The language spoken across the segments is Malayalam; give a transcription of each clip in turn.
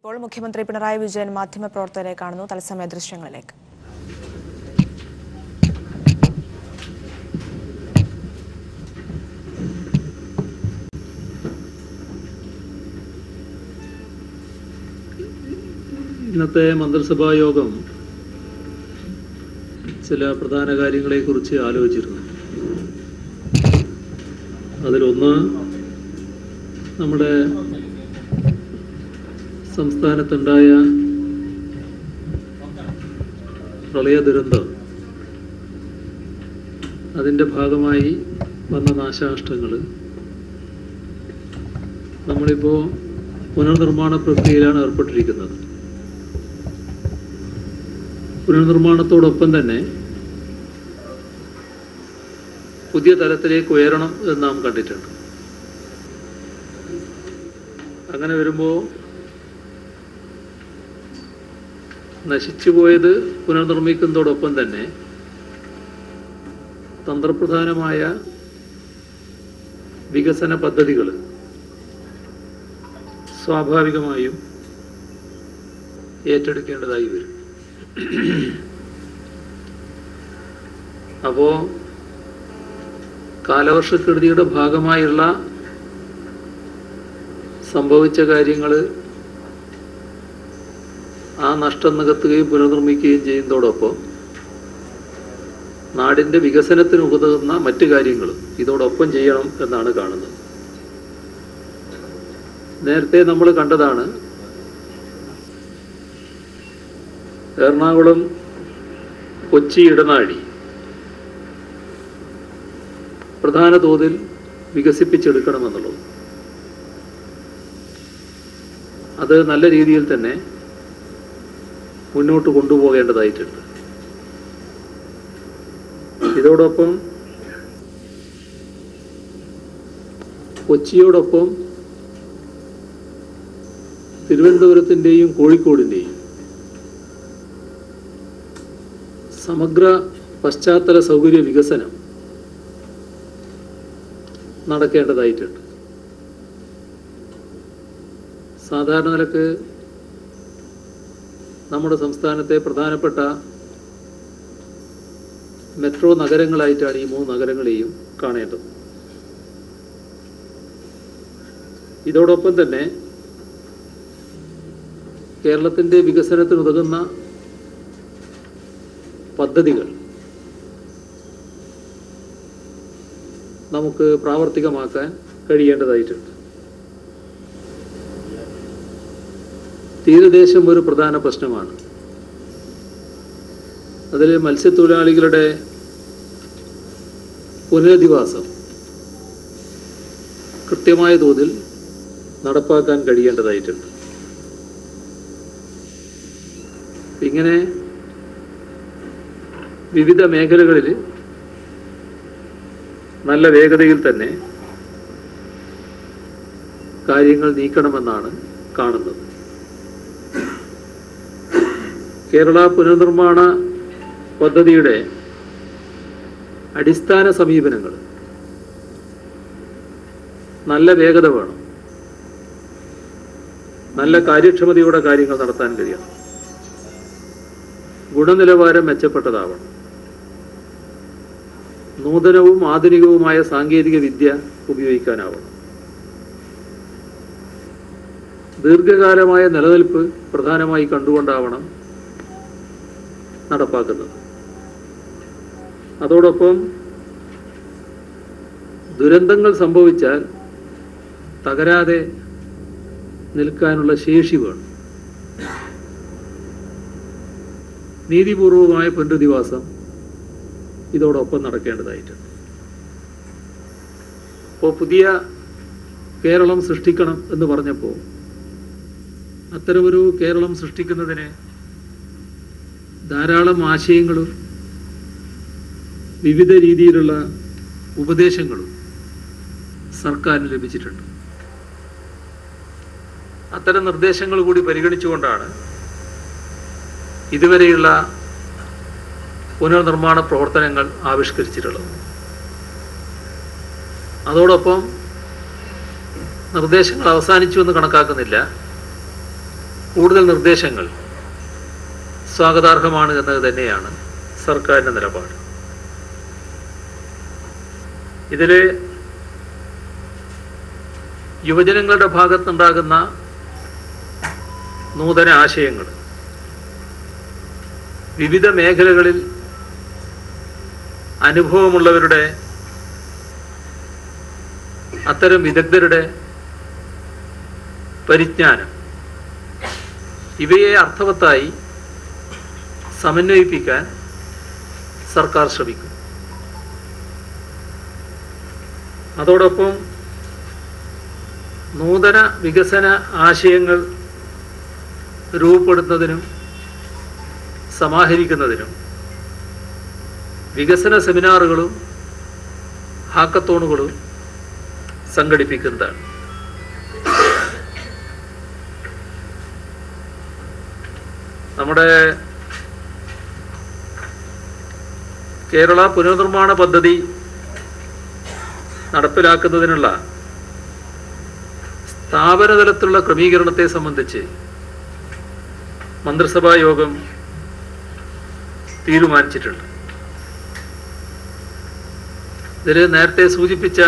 ഇപ്പോൾ മുഖ്യമന്ത്രി പിണറായി വിജയൻ മാധ്യമപ്രവർത്തകരെ കാണുന്നു തത്സമയ ദൃശ്യങ്ങളിലേക്ക് ഇന്നത്തെ മന്ത്രിസഭാ യോഗം ചില പ്രധാന കാര്യങ്ങളെക്കുറിച്ച് ആലോചിച്ചിരുന്നു അതിലൊന്ന് നമ്മുടെ സംസ്ഥാനത്തുണ്ടായ പ്രളയ ദുരന്തം അതിൻ്റെ ഭാഗമായി വന്ന നാശനഷ്ടങ്ങൾ നമ്മളിപ്പോൾ പുനർനിർമ്മാണ പ്രക്രിയയിലാണ് ഏർപ്പെട്ടിരിക്കുന്നത് പുനർനിർമ്മാണത്തോടൊപ്പം തന്നെ പുതിയ തലത്തിലേക്ക് ഉയരണം എന്ന് നാം കണ്ടിട്ടുണ്ട് അങ്ങനെ വരുമ്പോൾ നശിച്ചുപോയത് പുനർനിർമ്മിക്കുന്നതോടൊപ്പം തന്നെ തന്ത്രപ്രധാനമായ വികസന പദ്ധതികൾ സ്വാഭാവികമായും ഏറ്റെടുക്കേണ്ടതായി വരും അപ്പോ കാലവർഷക്കെടുതിയുടെ ഭാഗമായുള്ള സംഭവിച്ച കാര്യങ്ങൾ ആ നഷ്ടം നികത്തുകയും പുനർനിർമ്മിക്കുകയും ചെയ്യുന്നതോടൊപ്പം നാടിൻ്റെ വികസനത്തിന് ഉതകുന്ന മറ്റു കാര്യങ്ങളും ഇതോടൊപ്പം ചെയ്യണം എന്നാണ് കാണുന്നത് നേരത്തെ നമ്മൾ കണ്ടതാണ് എറണാകുളം കൊച്ചി ഇടനാഴി പ്രധാന തോതിൽ വികസിപ്പിച്ചെടുക്കണമെന്നുള്ളത് അത് നല്ല രീതിയിൽ തന്നെ മുന്നോട്ട് കൊണ്ടുപോകേണ്ടതായിട്ടുണ്ട് ഇതോടൊപ്പം കൊച്ചിയോടൊപ്പം തിരുവനന്തപുരത്തിൻ്റെയും കോഴിക്കോടിൻ്റെയും സമഗ്ര പശ്ചാത്തല സൗകര്യ വികസനം നടക്കേണ്ടതായിട്ടുണ്ട് സാധാരണ നിലക്ക് നമ്മുടെ സംസ്ഥാനത്തെ പ്രധാനപ്പെട്ട മെട്രോ നഗരങ്ങളായിട്ടാണ് ഈ മൂന്ന് നഗരങ്ങളെയും കാണേണ്ടത് ഇതോടൊപ്പം തന്നെ കേരളത്തിൻ്റെ വികസനത്തിന് ഉതകുന്ന പദ്ധതികൾ നമുക്ക് പ്രാവർത്തികമാക്കാൻ കഴിയേണ്ടതായിട്ടുണ്ട് തീരദേശം ഒരു പ്രധാന പ്രശ്നമാണ് അതിൽ മത്സ്യത്തൊഴിലാളികളുടെ പുനരധിവാസം കൃത്യമായ തോതിൽ നടപ്പാക്കാൻ കഴിയേണ്ടതായിട്ടുണ്ട് ഇങ്ങനെ വിവിധ മേഖലകളിൽ നല്ല വേഗതയിൽ തന്നെ കാര്യങ്ങൾ നീക്കണമെന്നാണ് കാണുന്നത് കേരള പുനർനിർമ്മാണ പദ്ധതിയുടെ അടിസ്ഥാന സമീപനങ്ങൾ നല്ല വേഗത വേണം നല്ല കാര്യക്ഷമതയോടെ കാര്യങ്ങൾ നടത്താൻ കഴിയണം ഗുണനിലവാരം മെച്ചപ്പെട്ടതാവണം നൂതനവും ആധുനികവുമായ സാങ്കേതിക വിദ്യ ഉപയോഗിക്കാനാവണം ദീർഘകാലമായ നിലനിൽപ്പ് പ്രധാനമായി കണ്ടുകൊണ്ടാവണം നടപ്പാക്കുന്നത് അതോടൊപ്പം ദുരന്തങ്ങൾ സംഭവിച്ചാൽ തകരാതെ നിൽക്കാനുള്ള ശേഷി വേണം നീതിപൂർവമായ പുനരധിവാസം ഇതോടൊപ്പം നടക്കേണ്ടതായിട്ടുണ്ട് ഇപ്പോൾ പുതിയ കേരളം സൃഷ്ടിക്കണം എന്ന് പറഞ്ഞപ്പോൾ അത്തരമൊരു കേരളം സൃഷ്ടിക്കുന്നതിന് ധാരാളം ആശയങ്ങളും വിവിധ രീതിയിലുള്ള ഉപദേശങ്ങളും സർക്കാരിന് ലഭിച്ചിട്ടുണ്ട് അത്തരം നിർദ്ദേശങ്ങൾ കൂടി പരിഗണിച്ചുകൊണ്ടാണ് ഇതുവരെയുള്ള പുനർനിർമ്മാണ പ്രവർത്തനങ്ങൾ ആവിഷ്കരിച്ചിട്ടുള്ളത് അതോടൊപ്പം നിർദ്ദേശങ്ങൾ അവസാനിച്ചു എന്ന് കണക്കാക്കുന്നില്ല കൂടുതൽ നിർദ്ദേശങ്ങൾ സ്വാഗതാർഹമാണ് എന്നത് തന്നെയാണ് സർക്കാരിൻ്റെ നിലപാട് ഇതിൽ യുവജനങ്ങളുടെ ഭാഗത്തുണ്ടാകുന്ന നൂതന ആശയങ്ങൾ വിവിധ മേഖലകളിൽ അനുഭവമുള്ളവരുടെ അത്തരം വിദഗ്ധരുടെ പരിജ്ഞാനം ഇവയെ അർത്ഥവത്തായി സമന്വയിപ്പിക്കാൻ സർക്കാർ ശ്രമിക്കും അതോടൊപ്പം നൂതന വികസന ആശയങ്ങൾ രൂപപ്പെടുത്തുന്നതിനും സമാഹരിക്കുന്നതിനും വികസന സെമിനാറുകളും ഹാക്കത്തോണുകളും സംഘടിപ്പിക്കുന്നതാണ് നമ്മുടെ കേരള പുനർനിർമ്മാണ പദ്ധതി നടപ്പിലാക്കുന്നതിനുള്ള സ്ഥാപന തലത്തിലുള്ള ക്രമീകരണത്തെ സംബന്ധിച്ച് മന്ത്രിസഭാ യോഗം തീരുമാനിച്ചിട്ടുണ്ട് ഇതിൽ നേരത്തെ സൂചിപ്പിച്ച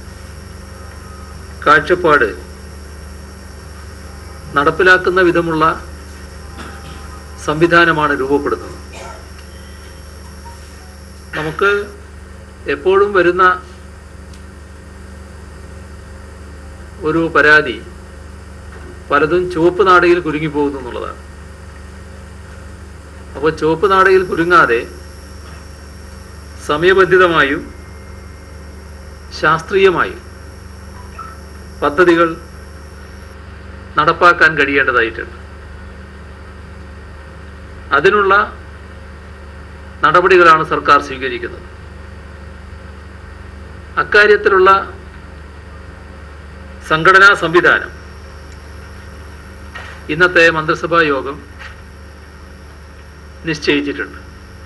കാഴ്ചപ്പാട് നടപ്പിലാക്കുന്ന വിധമുള്ള സംവിധാനമാണ് രൂപപ്പെടുന്നത് നമുക്ക് എപ്പോഴും വരുന്ന ഒരു പരാതി പലതും ചുവപ്പ് നാടയിൽ കുരുങ്ങിപ്പോകുന്നു എന്നുള്ളതാണ് അപ്പോൾ ചുവപ്പ് നാടയിൽ കുരുങ്ങാതെ സമയബന്ധിതമായും ശാസ്ത്രീയമായും പദ്ധതികൾ നടപ്പാക്കാൻ കഴിയേണ്ടതായിട്ടുണ്ട് അതിനുള്ള നടപടികളാണ് സർക്കാർ സ്വീകരിക്കുന്നത് അക്കാര്യത്തിലുള്ള സംഘടനാ സംവിധാനം ഇന്നത്തെ മന്ത്രിസഭാ യോഗം നിശ്ചയിച്ചിട്ടുണ്ട്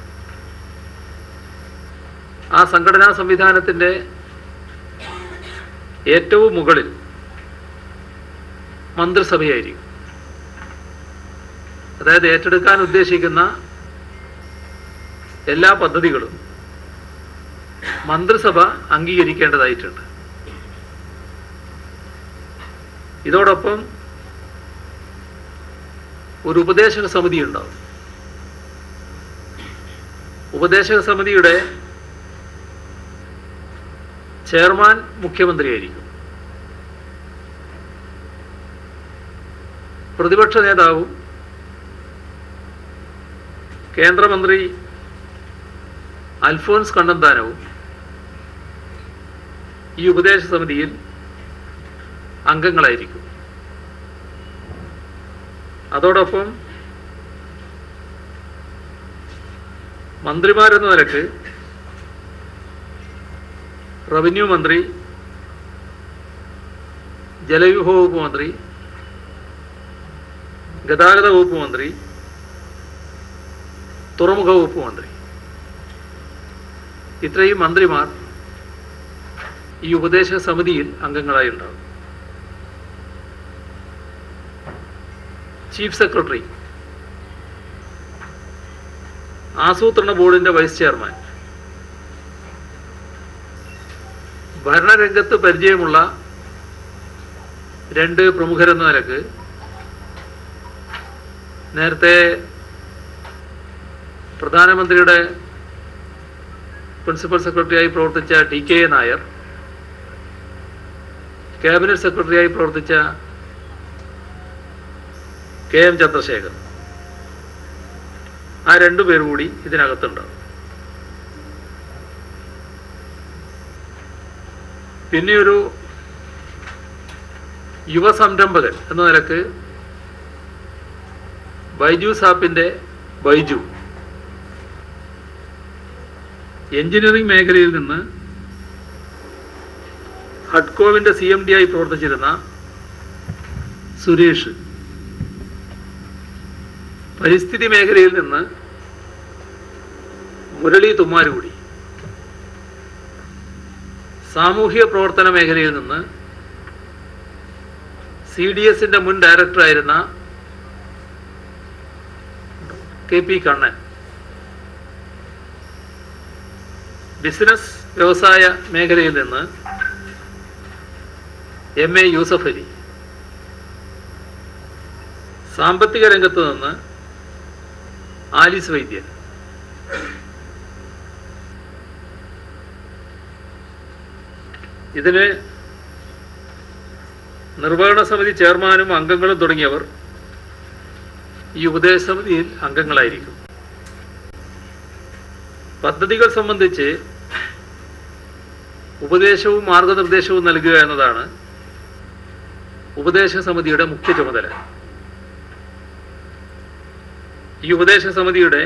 ആ സംഘടനാ സംവിധാനത്തിൻ്റെ ഏറ്റവും മുകളിൽ മന്ത്രിസഭയായിരിക്കും അതായത് ഏറ്റെടുക്കാൻ ഉദ്ദേശിക്കുന്ന എല്ലാ പദ്ധതികളും മന്ത്രിസഭ അംഗീകരിക്കേണ്ടതായിട്ടുണ്ട് ഇതോടൊപ്പം ഒരു ഉപദേശക സമിതി ഉണ്ടാവും ഉപദേശക സമിതിയുടെ ചെയർമാൻ മുഖ്യമന്ത്രിയായിരിക്കും പ്രതിപക്ഷ നേതാവും കേന്ദ്രമന്ത്രി അൽഫോൻസ് കണ്ണന്താനവും ഈ ഉപദേശ സമിതിയിൽ അംഗങ്ങളായിരിക്കും അതോടൊപ്പം മന്ത്രിമാരെന്ന നിലക്ക് റവന്യൂ മന്ത്രി ജലവിഭവ വകുപ്പ് മന്ത്രി ഗതാഗത വകുപ്പ് മന്ത്രി തുറമുഖ വകുപ്പ് മന്ത്രി ഇത്രയും മന്ത്രിമാർ ഈ ഉപദേശക സമിതിയിൽ അംഗങ്ങളായി ഉണ്ടാകും ചീഫ് സെക്രട്ടറി ആസൂത്രണ ബോർഡിന്റെ വൈസ് ചെയർമാൻ ഭരണരംഗത്ത് പരിചയമുള്ള രണ്ട് പ്രമുഖരെന്ന നിലക്ക് നേരത്തെ പ്രധാനമന്ത്രിയുടെ പ്രിൻസിപ്പൽ സെക്രട്ടറിയായി പ്രവർത്തിച്ച T K A Nair cabinet സെക്രട്ടറിയായി പ്രവർത്തിച്ച കെ എം ചന്ദ്രശേഖർ ആ രണ്ടു പേർ കൂടി ഇതിനകത്തുണ്ടാവും പിന്നെ ഒരു യുവ സംരംഭകൻ എന്ന നിലക്ക് ബൈജു സാപ്പിന്റെ ബൈജു എഞ്ചിനീയറിംഗ് മേഖലയിൽ നിന്ന് ഹഡ്കോവിന്റെ സി എം ഡി ആയി പ്രവർത്തിച്ചിരുന്ന സുരേഷ് പരിസ്ഥിതി മേഖലയിൽ നിന്ന് മുരളി തുമ്മാരുകൂടി സാമൂഹ്യ പ്രവർത്തന മേഖലയിൽ നിന്ന് സി ഡി എസിന്റെ മുൻ ഡയറക്ടറായിരുന്ന കെ പി കണ്ണൻ ബിസിനസ് വ്യവസായ മേഖലയിൽ നിന്ന് എം എ യൂസഫ് അലി സാമ്പത്തിക രംഗത്ത് നിന്ന് ആലിസ് വൈദ്യൻ ഇതിന് നിർവഹണ സമിതി ചെയർമാനും അംഗങ്ങളും തുടങ്ങിയവർ ഈ ഉപദേശ സമിതിയിൽ അംഗങ്ങളായിരിക്കും പദ്ധതികൾ സംബന്ധിച്ച് ഉപദേശവും മാർഗനിർദ്ദേശവും നൽകുക എന്നതാണ് ഉപദേശ സമിതിയുടെ മുഖ്യ ചുമതല ഈ ഉപദേശ സമിതിയുടെ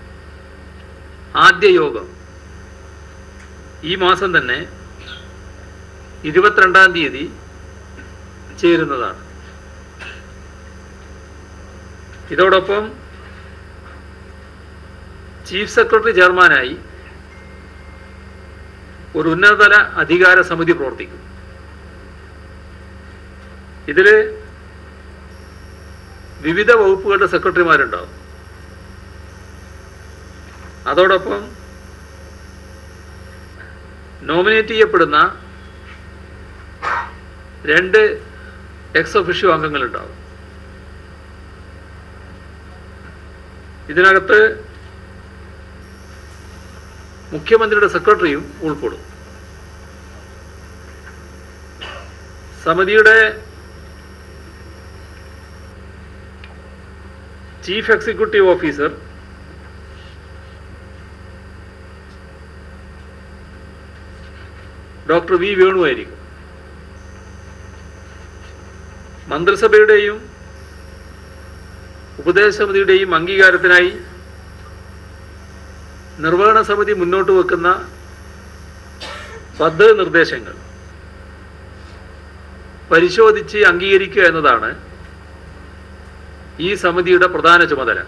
ആദ്യ യോഗം ഈ മാസം തന്നെ ഇരുപത്തിരണ്ടാം തീയതി ചേരുന്നതാണ് ഇതോടൊപ്പം ചീഫ് സെക്രട്ടറി ചെയർമാനായി ഒരു ഉന്നതതല അധികാര സമിതി പ്രവർത്തിക്കും ഇതിൽ വിവിധ വകുപ്പുകളുടെ സെക്രട്ടറിമാരുണ്ടാവും അതോടൊപ്പം നോമിനേറ്റ് ചെയ്യപ്പെടുന്ന രണ്ട് എക്സ് ഒഫീഷ്യോ അംഗങ്ങളുണ്ടാവും ഇതിനകത്ത് മുഖ്യമന്ത്രിയുടെ സെക്രട്ടറിയും ഉൾപ്പെടും സമിതിയുടെ chief executive officer doctor V വേണുവായിരിക്കും മന്ത്രിസഭയുടെയും ഉപദേശ സമിതിയുടെയും അംഗീകാരത്തിനായി നിർവഹണ സമിതി മുന്നോട്ട് വെക്കുന്ന പദ്ധതി നിർദ്ദേശങ്ങൾ പരിശോധിച്ച് അംഗീകരിക്കുക എന്നതാണ് ഈ സമിതിയുടെ പ്രധാന ചുമതല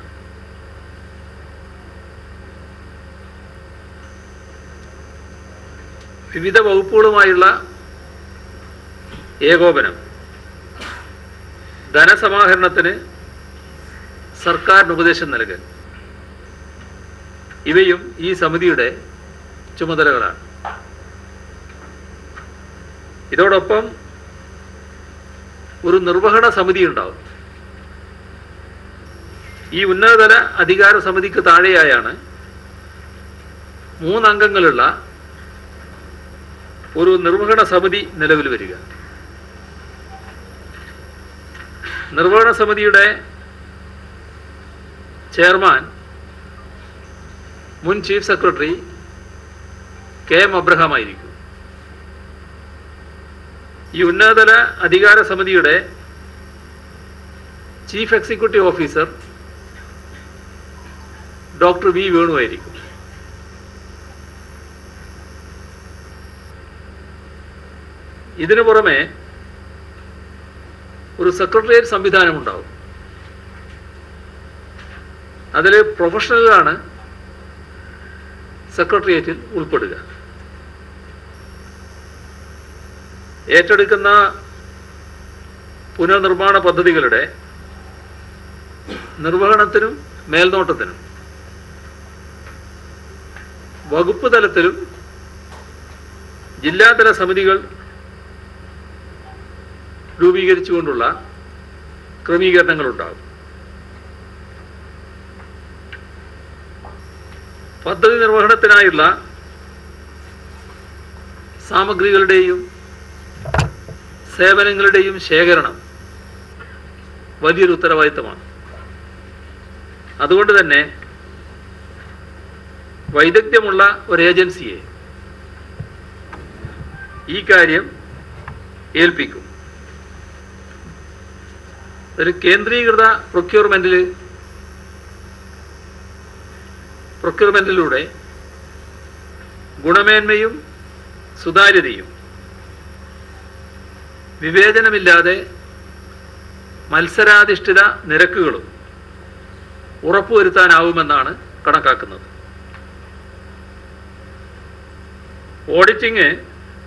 വിവിധ വകുപ്പുകളുമായുള്ള ഏകോപനം ധനസമാഹരണത്തിന് സർക്കാരിന് ഉപദേശം നൽകൽ ഇവയും ഈ സമിതിയുടെ ചുമതലകളാണ് ഇതോടൊപ്പം ഒരു നിർവഹണ സമിതി ഉണ്ടാവും ഈ ഉന്നതതല അധികാര സമിതിക്ക് താഴെയായാണ് മൂന്നംഗങ്ങളുള്ള ഒരു നിർവഹണ സമിതി നിലവിൽ വരിക നിർവഹണ സമിതിയുടെ ചെയർമാൻ മുൻ chief secretary K M Abraham ആയിരിക്കും ഈ ഉന്നതതല അധികാര സമിതിയുടെ chief executive officer doctor V Venu ആയിരിക്കും ഇതിനു പുറമെ ഒരു സെക്രട്ടേറിയറ്റ് സംവിധാനം ഉണ്ടാവും അതിൽ പ്രൊഫഷണലുകളാണ് സെക്രട്ടേറിയറ്റിൽ ഉൾപ്പെടുക ഏറ്റെടുക്കുന്ന പുനർനിർമ്മാണ പദ്ധതികളുടെ നിർവഹണത്തിനും മേൽനോട്ടത്തിനും വകുപ്പ് തലത്തിലും ജില്ലാതല സമിതികൾ രൂപീകരിച്ചുകൊണ്ടുള്ള ക്രമീകരണങ്ങളുണ്ടാകും പദ്ധതി നിർവഹണത്തിനായുള്ള സാമഗ്രികളുടെയും സേവനങ്ങളുടെയും ശേഖരണം വലിയൊരു ഉത്തരവാദിത്തമാണ് അതുകൊണ്ട് തന്നെ വൈദഗ്ധ്യമുള്ള ഒരു ഏജൻസിയെ ഈ കാര്യം ഏൽപ്പിക്കും ഒരു കേന്ദ്രീകൃത പ്രൊക്യൂർമെന്റിൽ പ്രൊക്യൂർമെന്റിലൂടെ ഗുണമേന്മയും സുതാര്യതയും വിവേചനമില്ലാതെ മത്സരാധിഷ്ഠിത നിരക്കുകളും ഉറപ്പുവരുത്താനാവുമെന്നാണ് കണക്കാക്കുന്നത് ഓഡിറ്റിങ്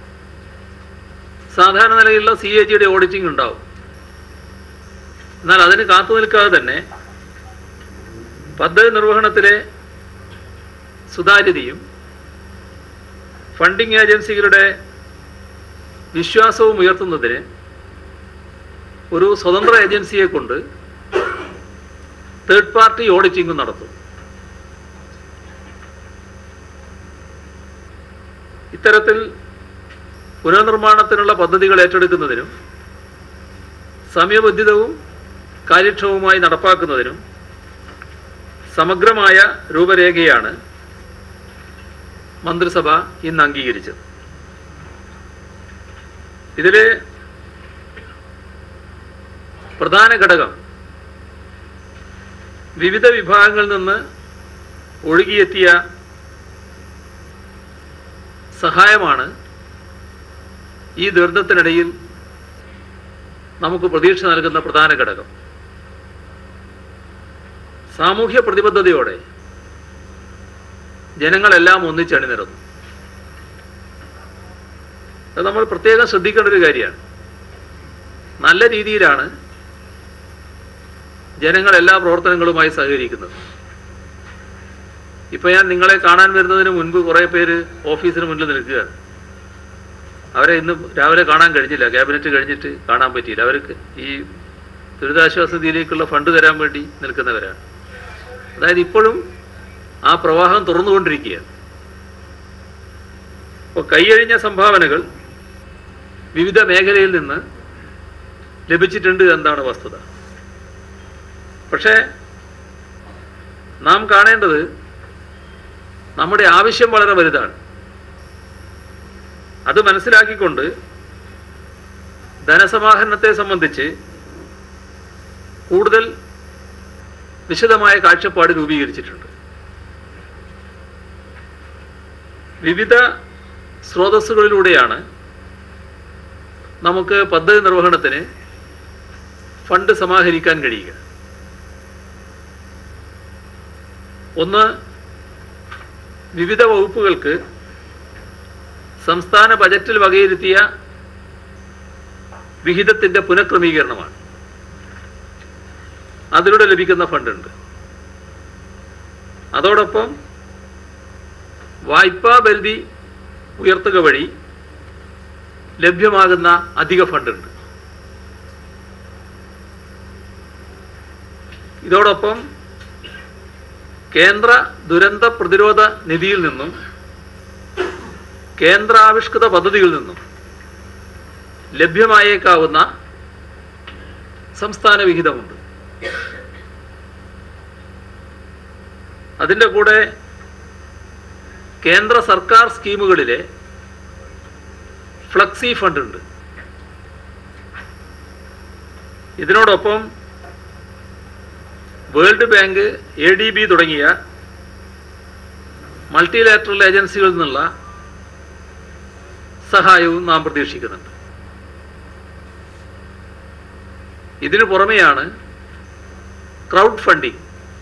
സാധാരണ നിലയിലുള്ള സി എ ജിയുടെ ഓഡിറ്റിംഗ് ഉണ്ടാവും എന്നാൽ അതിന് കാത്തു നിൽക്കാതെ തന്നെ പദ്ധതി നിർവഹണത്തിലെ സുതാര്യതയും ഫണ്ടിംഗ് ഏജൻസികളുടെ വിശ്വാസവും ഉയർത്തുന്നതിന് ഒരു സ്വതന്ത്ര ഏജൻസിയെ കൊണ്ട് തേർഡ് പാർട്ടി ഓഡിറ്റിംഗ് നടത്തും ഇത്തരത്തിൽ പുനർനിർമ്മാണത്തിനുള്ള പദ്ധതികൾ ഏറ്റെടുക്കുന്നതിനും സമയബന്ധിതവും കാര്യക്ഷമവുമായി നടപ്പാക്കുന്നതിനും സമഗ്രമായ രൂപരേഖയാണ് മന്ത്രിസഭ ഇന്ന് അംഗീകരിച്ചത് ഇതില് പ്രധാന ഘടകം വിവിധ വിഭാഗങ്ങളിൽ നിന്ന് ഒഴുകിയെത്തിയ സഹായമാണ് ഈ ദുരന്തത്തിനിടയിൽ നമുക്ക് പ്രതീക്ഷ നൽകുന്ന പ്രധാന ഘടകം സാമൂഹ്യ പ്രതിബദ്ധതയോടെ ജനങ്ങളെല്ലാം ഒന്നിച്ചണിനിരന്നു അത് നമ്മൾ പ്രത്യേകം ശ്രദ്ധിക്കേണ്ട ഒരു കാര്യമാണ് നല്ല രീതിയിലാണ് ജനങ്ങൾ എല്ലാ പ്രവർത്തനങ്ങളുമായി സഹകരിക്കുന്നത് ഇപ്പൊ ഞാൻ നിങ്ങളെ കാണാൻ വരുന്നതിന് മുൻപ് കുറെ പേര് ഓഫീസിന് മുന്നിൽ നിൽക്കുകയാണ് അവരെ ഇന്ന് രാവിലെ കാണാൻ കഴിഞ്ഞില്ല ക്യാബിനറ്റ് കഴിഞ്ഞിട്ട് കാണാൻ പറ്റിയില്ല അവർക്ക് ഈ ദുരിതാശ്വാസ നിധിയിലേക്കുള്ള ഫണ്ട് തരാൻ വേണ്ടി നിൽക്കുന്നവരാണ് അതായത് ഇപ്പോഴും ആ പ്രവാഹം തുറന്നുകൊണ്ടിരിക്കുകയാണ് അപ്പോൾ കൈയഴിഞ്ഞ സംഭാവനകൾ വിവിധ മേഖലയിൽ നിന്ന് ലഭിച്ചിട്ടുണ്ട് എന്നാണ് വസ്തുത പക്ഷേ നാം കാണേണ്ടത് നമ്മുടെ ആവശ്യം വളരെ വലുതാണ് അത് മനസ്സിലാക്കിക്കൊണ്ട് ധനസമാഹരണത്തെ സംബന്ധിച്ച് കൂടുതൽ വിശദമായ കാഴ്ചപ്പാട് രൂപീകരിച്ചിട്ടുണ്ട് വിവിധ സ്രോതസ്സുകളിലൂടെയാണ് നമുക്ക് പദ്ധതി നിർവഹണത്തിന് ഫണ്ട് സമാഹരിക്കാൻ കഴിയുക ഒന്ന് വിവിധ വകുപ്പുകൾക്ക് സംസ്ഥാന ബജറ്റിൽ വകയിരുത്തിയ വിഹിതത്തിന്റെ പുനഃക്രമീകരണമാണ് അതിലൂടെ ലഭിക്കുന്ന ഫണ്ടുണ്ട് അതോടൊപ്പം വായ്പാ പരിധി ഉയർത്തുക വഴി ലഭ്യമാകുന്ന അധിക ഫണ്ടുണ്ട് ഇതോടൊപ്പം കേന്ദ്ര ദുരന്ത പ്രതിരോധ നിധിയിൽ നിന്നും കേന്ദ്രാവിഷ്കൃത പദ്ധതികളിൽ നിന്നും ലഭ്യമായേക്കാവുന്ന സംസ്ഥാന വിഹിതമുണ്ട് അതിൻ്റെ കൂടെ കേന്ദ്ര സർക്കാർ സ്കീമുകളിലെ ഫ്ലക്സി ഫണ്ട് ഉണ്ട് ഇതിനോടൊപ്പം world bank A D B തുടങ്ങിയ മൾട്ടിലാറ്ററൽ ഏജൻസികളിൽ നിന്നുള്ള സഹായവും നാം പ്രതീക്ഷിക്കുന്നുണ്ട് ഇതിനു പുറമെയാണ് ക്രൗഡ് ഫണ്ടിംഗ്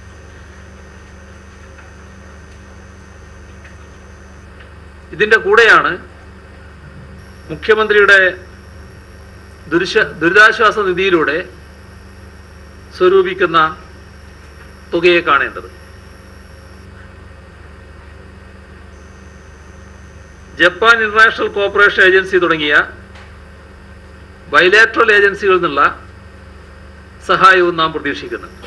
ഇതിൻ്റെ കൂടെയാണ് മുഖ്യമന്ത്രിയുടെ ദുരിശ ദുരിതാശ്വാസ നിധിയിലൂടെ സ്വരൂപിക്കുന്ന തുകയെ കാണേണ്ടത് ജപ്പാൻ ഇന്റർനാഷണൽ കോർപ്പറേഷൻ ഏജൻസി തുടങ്ങിയ ബൈലാറ്ററൽ ഏജൻസികളിൽ നിന്നുള്ള സഹായവും നാം പ്രതീക്ഷിക്കുന്നുണ്ട്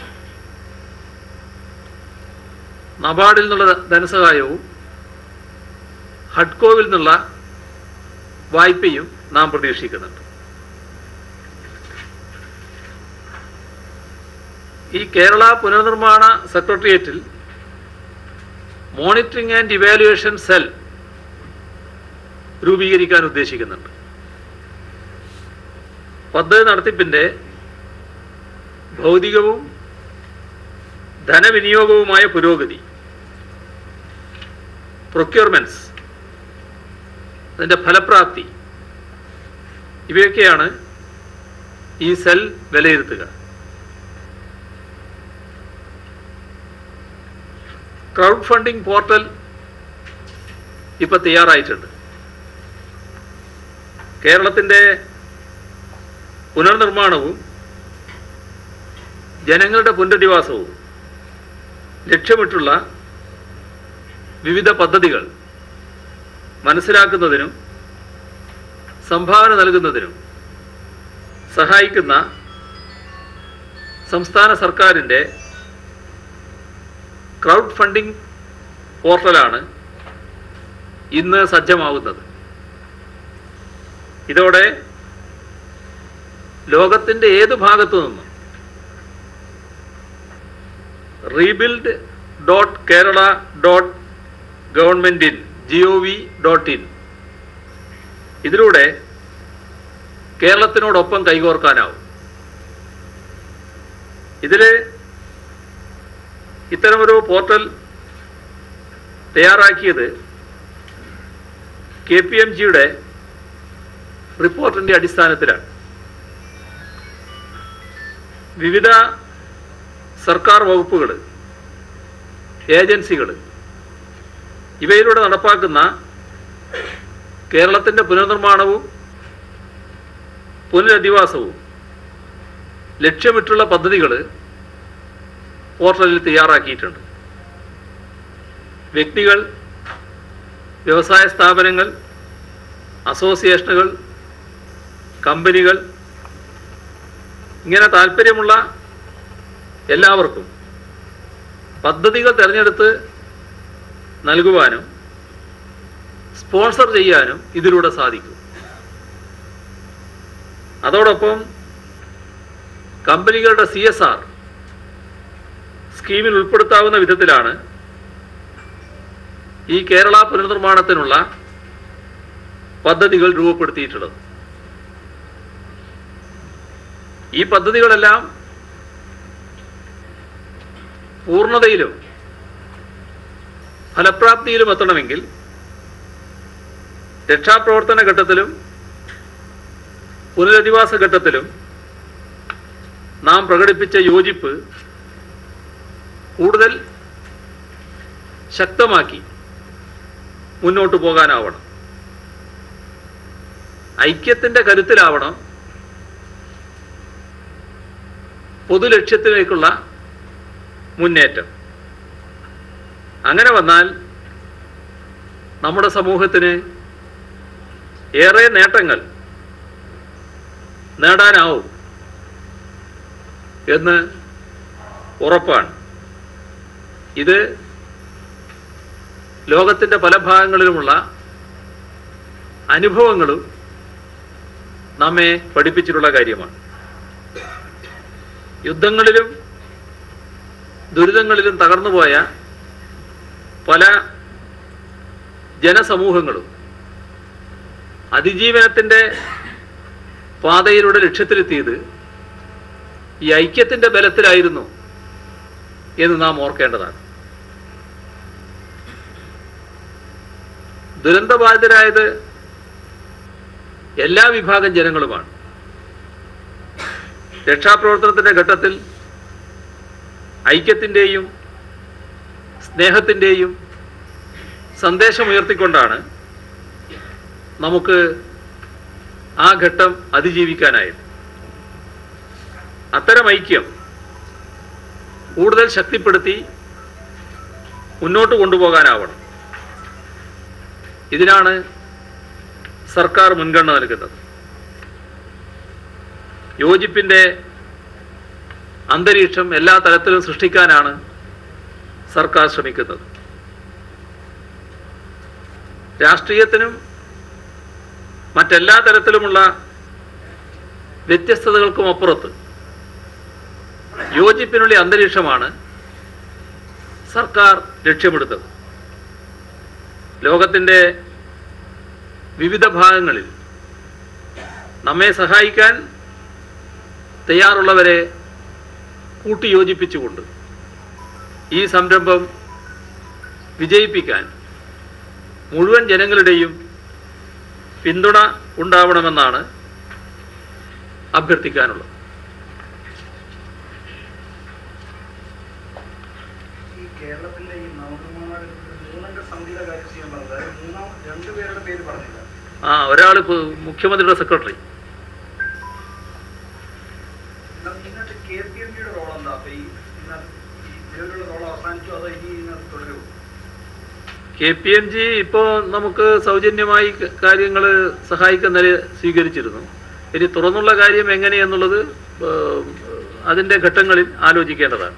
നബാർഡിൽ നിന്നുള്ള ധനസഹായവും ഹഡ്കോവിൽ നിന്നുള്ള വായ്പയും നാം പ്രതീക്ഷിക്കുന്നുണ്ട് ഈ കേരള പുനർനിർമ്മാണ സെക്രട്ടേറിയറ്റിൽ മോണിറ്ററിംഗ് ആൻഡ് ഇവാലുവേഷൻ സെൽ രൂപീകരിക്കാൻ ഉദ്ദേശിക്കുന്നുണ്ട് പദ്ധതി നടത്തിപ്പിന്റെ ഭൗതികവും ധനവിനിയോഗവുമായ പുരോഗതി പ്രൊക്യൂർമെന്റ്സ് അതിന്റെ ഫലപ്രാപ്തി ഇവയൊക്കെയാണ് ഈ സെൽ വിലയിരുത്തുക ക്രൗഡ് ഫണ്ടിംഗ് പോർട്ടൽ ഇപ്പൊ തയ്യാറായിട്ടുണ്ട് കേരളത്തിന്റെ പുനർനിർമ്മാണവും ജനങ്ങളുടെ പുനരധിവാസവും ലക്ഷ്യമിട്ടുള്ള വിവിധ പദ്ധതികൾ മനസ്സിലാക്കുന്നതിനും സംഭാവന നൽകുന്നതിനും സഹായിക്കുന്ന സംസ്ഥാന സർക്കാരിൻ്റെ ക്രൗഡ് ഫണ്ടിംഗ് പോർട്ടലാണ് ഇന്ന് സജ്ജമാവുന്നത് ഇതോടെ ലോകത്തിൻ്റെ ഏത് ഭാഗത്തു നിന്നും rebuild dot Kerala dot government in G O V dot in ഇതിലൂടെ കേരളത്തിനോടൊപ്പം കൈകോർക്കാനാവും ഇതിൽ ഇത്തരമൊരു പോർട്ടൽ തയ്യാറാക്കിയത് കെ പി എം ജിയുടെ റിപ്പോർട്ടിൻ്റെ അടിസ്ഥാനത്തിലാണ് വിവിധ സർക്കാർ വകുപ്പുകൾ ഏജൻസികൾ ഇവയിലൂടെ നടപ്പാക്കുന്ന കേരളത്തിൻ്റെ പുനർനിർമ്മാണവും പുനരധിവാസവും ലക്ഷ്യമിട്ടുള്ള പദ്ധതികൾ പോർട്ടലിൽ തയ്യാറാക്കിയിട്ടുണ്ട് വ്യക്തികൾ വ്യവസായ സ്ഥാപനങ്ങൾ അസോസിയേഷനുകൾ കമ്പനികൾ ഇങ്ങനെ താല്പര്യമുള്ള എല്ലാവർക്കും പദ്ധതികൾ തിരഞ്ഞെടുത്ത് നൽകുവാനും സ്പോൺസർ ചെയ്യാനും ഇതിലൂടെ സാധിക്കും അതോടൊപ്പം കമ്പനികളുടെ സി എസ് ആർ സ്കീമിൽ ഉൾപ്പെടുത്താവുന്ന വിധത്തിലാണ് ഈ കേരള പുനർനിർമ്മാണത്തിനുള്ള പദ്ധതികൾ രൂപപ്പെടുത്തിയിട്ടുള്ളത് ഈ പദ്ധതികളെല്ലാം പൂർണ്ണതയിലും ഫലപ്രാപ്തിയിലും എത്തണമെങ്കിൽ രക്ഷാപ്രവർത്തന ഘട്ടത്തിലും പുനരധിവാസ ഘട്ടത്തിലും നാം പ്രകടിപ്പിച്ച യോജിപ്പ് കൂടുതൽ ശക്തമാക്കി മുന്നോട്ട് പോകാനാവണം ഐക്യത്തിന്റെ കരുത്തിലാവണം പൊതുലക്ഷ്യത്തിലേക്കുള്ള മുന്നേറ്റം അങ്ങനെ വന്നാൽ നമ്മുടെ സമൂഹത്തിന് ഏറെ നേട്ടങ്ങൾ നേടാനാവും എന്ന് ഉറപ്പാണ് ഇത് ലോകത്തിൻ്റെ പല ഭാഗങ്ങളിലുമുള്ള അനുഭവങ്ങളും നമ്മെ പഠിപ്പിച്ചിട്ടുള്ള കാര്യമാണ് യുദ്ധങ്ങളിലും ദുരിതങ്ങളിലും തകർന്നുപോയ പല ജനസമൂഹങ്ങളും അതിജീവനത്തിൻ്റെ പാതയിലൂടെ ലക്ഷ്യത്തിലെത്തിയത് ഈ ഐക്യത്തിൻ്റെ ബലത്തിലായിരുന്നു എന്ന് നാം ഓർക്കേണ്ടതാണ് ദുരന്തബാധിതരായത് എല്ലാ വിഭാഗം ജനങ്ങളുമാണ് രക്ഷാപ്രവർത്തനത്തിൻ്റെ ഘട്ടത്തിൽ ഐക്യത്തിൻ്റെയും സ്നേഹത്തിൻ്റെയും സന്ദേശമുയർത്തിക്കൊണ്ടാണ് നമുക്ക് ആ ഘട്ടം അതിജീവിക്കാനായത് അത്തരം ഐക്യം കൂടുതൽ ശക്തിപ്പെടുത്തി മുന്നോട്ട് കൊണ്ടുപോകാനാവണം ഇതിനാണ് സർക്കാർ മുൻഗണന നൽകുന്നത് യോജിപ്പിൻ്റെ അന്തരീക്ഷം എല്ലാ തലത്തിലും സൃഷ്ടിക്കാനാണ് സർക്കാർ ശ്രമിക്കുന്നത് രാഷ്ട്രീയത്തിനും മറ്റെല്ലാ തരത്തിലുമുള്ള വ്യത്യസ്തതകൾക്കും അപ്പുറത്ത് യോജിപ്പിനുള്ള അന്തരീക്ഷമാണ് സർക്കാർ ലക്ഷ്യമെടുത്തത് ലോകത്തിൻ്റെ വിവിധ ഭാഗങ്ങളിൽ നമ്മെ സഹായിക്കാൻ തയ്യാറുള്ളവരെ കൂട്ടിയോജിപ്പിച്ചുകൊണ്ട് ഈ സംരംഭം വിജയിപ്പിക്കാൻ മുഴുവൻ ജനങ്ങളുടെയും പിന്തുണ ഉണ്ടാവണമെന്നാണ് അഭ്യർത്ഥിക്കാനുള്ളത് ഈ കേരളത്തിലെ ഈ നവനിർമ്മാണ മൂന്നംഗ സമിതിയുടെ കാര്യം ചെയ്യാൻ പറഞ്ഞത് അതായത് മൂന്നാം രണ്ടുപേരുടെ പേര് പറഞ്ഞില്ല ആ ഒരാൾ മുഖ്യമന്ത്രിയുടെ സെക്രട്ടറി എന്നാൽ ഇതിനകത്ത് കെ പി എം ജിയുടെ റോൾ എന്താ അപ്പൊ ഈ ഇതിനകത്ത് ഈ നിലവിലുള്ള റോൾ അവസാനിച്ചു അതോ ഇനി ഇതിനകത്ത് തുടരുമോ കെ പി എം ജി ഇപ്പോൾ നമുക്ക് സൗജന്യമായി കാര്യങ്ങൾ സഹായിക്കുന്ന നില സ്വീകരിച്ചിരുന്നു ഇനി തുറന്നുള്ള കാര്യം എങ്ങനെയെന്നുള്ളത് ഏഹ്, അതിൻ്റെ ഘട്ടങ്ങളിൽ ആലോചിക്കേണ്ടതാണ്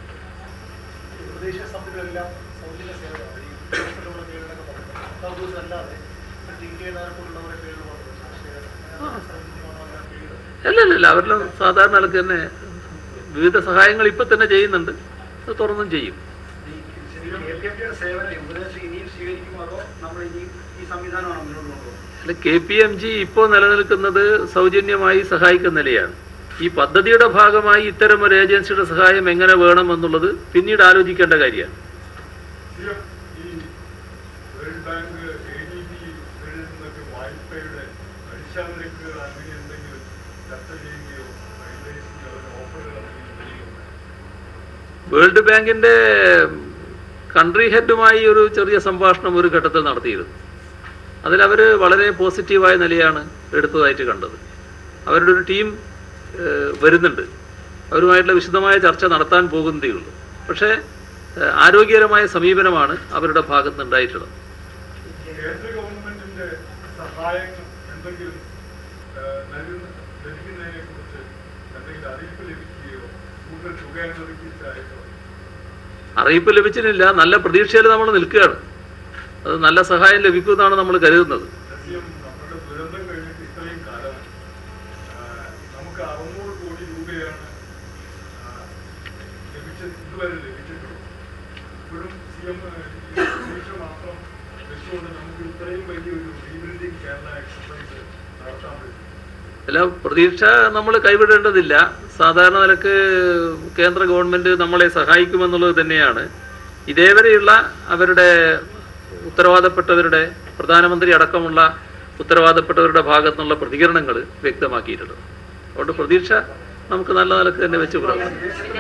ഉപദേശ സംഘടനകളെല്ലാം സൗജന്യ സേവനമാണ് ഈ ഉൾപ്പെടെയുള്ള പേരുകളൊക്കെ പറഞ്ഞു പത്താം ദിവസം അല്ലാതെ ടി കെ നായർക്കുള്ളവരെ പേരുകൾ പറഞ്ഞു സൗജന്യമാണോ എല്ലാ പേരുകൾ അല്ല അല്ല അല്ല അവരെല്ലാം സാധാരണ നിലക്ക് തന്നെ വിവിധ സഹായങ്ങൾ ഇപ്പം തന്നെ ചെയ്യുന്നുണ്ട് അത് തുറന്നും ചെയ്യും കെ സേവനം ഉപദേശം ഇനിയും സ്വീകരിക്കുമോ അതോ നമ്മൾ ഇനി ഈ സംവിധാനമാണ് മുന്നോട്ട് കൊണ്ടുപോകുന്നത് അല്ല കെ പി എം ജി ഇപ്പോൾ നിലനിൽക്കുന്നത് സൗജന്യമായി സഹായിക്കുന്ന നിലയാണ് ഈ പദ്ധതിയുടെ ഭാഗമായി ഇത്തരം ഒരു ഏജൻസിയുടെ സഹായം എങ്ങനെ വേണം എന്നുള്ളത് പിന്നീട് ആലോചിക്കേണ്ട കാര്യമാണ് സിഎം ഈ world bank A D B കളിൽ നിന്നൊക്കെ വായ്പയുടെ അടിസ്ഥാന നിരക്കുകൾ അങ്ങനെ എന്തെങ്കിലും ചർച്ച ചെയ്യുകയോ നിർദ്ദേശിക്കുകയോ അതിന് ഓഫറുകൾ എന്തെങ്കിലും ചെയ്യുകയോ വേൾഡ് ബാങ്കിന്റെ കൺട്രി ഹെഡുമായി ഒരു ചെറിയ സംഭാഷണം ഒരു ഘട്ടത്തിൽ നടത്തിയിരുന്നു അതിലവർ വളരെ പോസിറ്റീവായ നിലയാണ് എടുത്തതായിട്ട് കണ്ടത് അവരുടെ ഒരു ടീം ഏഹ്, വരുന്നുണ്ട് അവരുമായിട്ടുള്ള വിശദമായ ചർച്ച നടത്താൻ പോകുന്നതേ ഉള്ളൂ പക്ഷേ ഏഹ്, ആരോഗ്യകരമായ സമീപനമാണ് അവരുടെ ഭാഗത്ത് ഉണ്ടായിട്ടുള്ളത് കേന്ദ്ര ഗവൺമെന്റിന്റെ സഹായം എന്തെങ്കിലും ഏഹ്, നൽകുന്ന ലഭിക്കുന്നതിനെ കുറിച്ച് എന്തെങ്കിലും അറിയിപ്പ് ലഭിക്കുകയോ കൂടുതൽ തുക അനുവദിക്കായിട്ടോ അറിയിപ്പ് ലഭിച്ചിട്ടില്ല നല്ല പ്രതീക്ഷയിൽ നമ്മൾ നിൽക്കുകയാണ് അത് നല്ല സഹായം ലഭിക്കുമെന്നാണ് നമ്മൾ കരുതുന്നത് സത്യം നമ്മുടെ ദുരന്തം കഴിഞ്ഞിട്ട് ഇത്രയും കാലം ആ, നമുക്ക് അറുന്നൂറ് കോടി രൂപയാണ് ആ, ലഭിച്ചത് ഇതുവരെ ലഭിച്ചിട്ടുള്ളത് ഇപ്പോഴും സി എം പ്രതീക്ഷ മാത്രം വെച്ചുകൊണ്ട് നമുക്ക് ഇത്രയും വലിയൊരു റീബിൽഡിംഗ് കേരള എക്സസൈസ് നടത്താൻ പറ്റും അല്ല പ്രതീക്ഷ നമ്മൾ കൈവിടേണ്ടതില്ല സാധാരണ നിലക്ക് കേന്ദ്ര ഗവൺമെന്റ് നമ്മളെ സഹായിക്കുമെന്നുള്ളത് തന്നെയാണ് ഇതേവരെയുള്ള അവരുടെ ഉത്തരവാദപ്പെട്ടവരുടെ പ്രധാനമന്ത്രി അടക്കമുള്ള ഉത്തരവാദപ്പെട്ടവരുടെ ഭാഗത്തുനിന്നുള്ള പ്രതികരണങ്ങൾ വ്യക്തമാക്കിയിട്ടുള്ളത് അതുകൊണ്ട് പ്രതീക്ഷ നമുക്ക് നല്ല നിലക്ക് തന്നെ വെച്ച് പുലർത്താം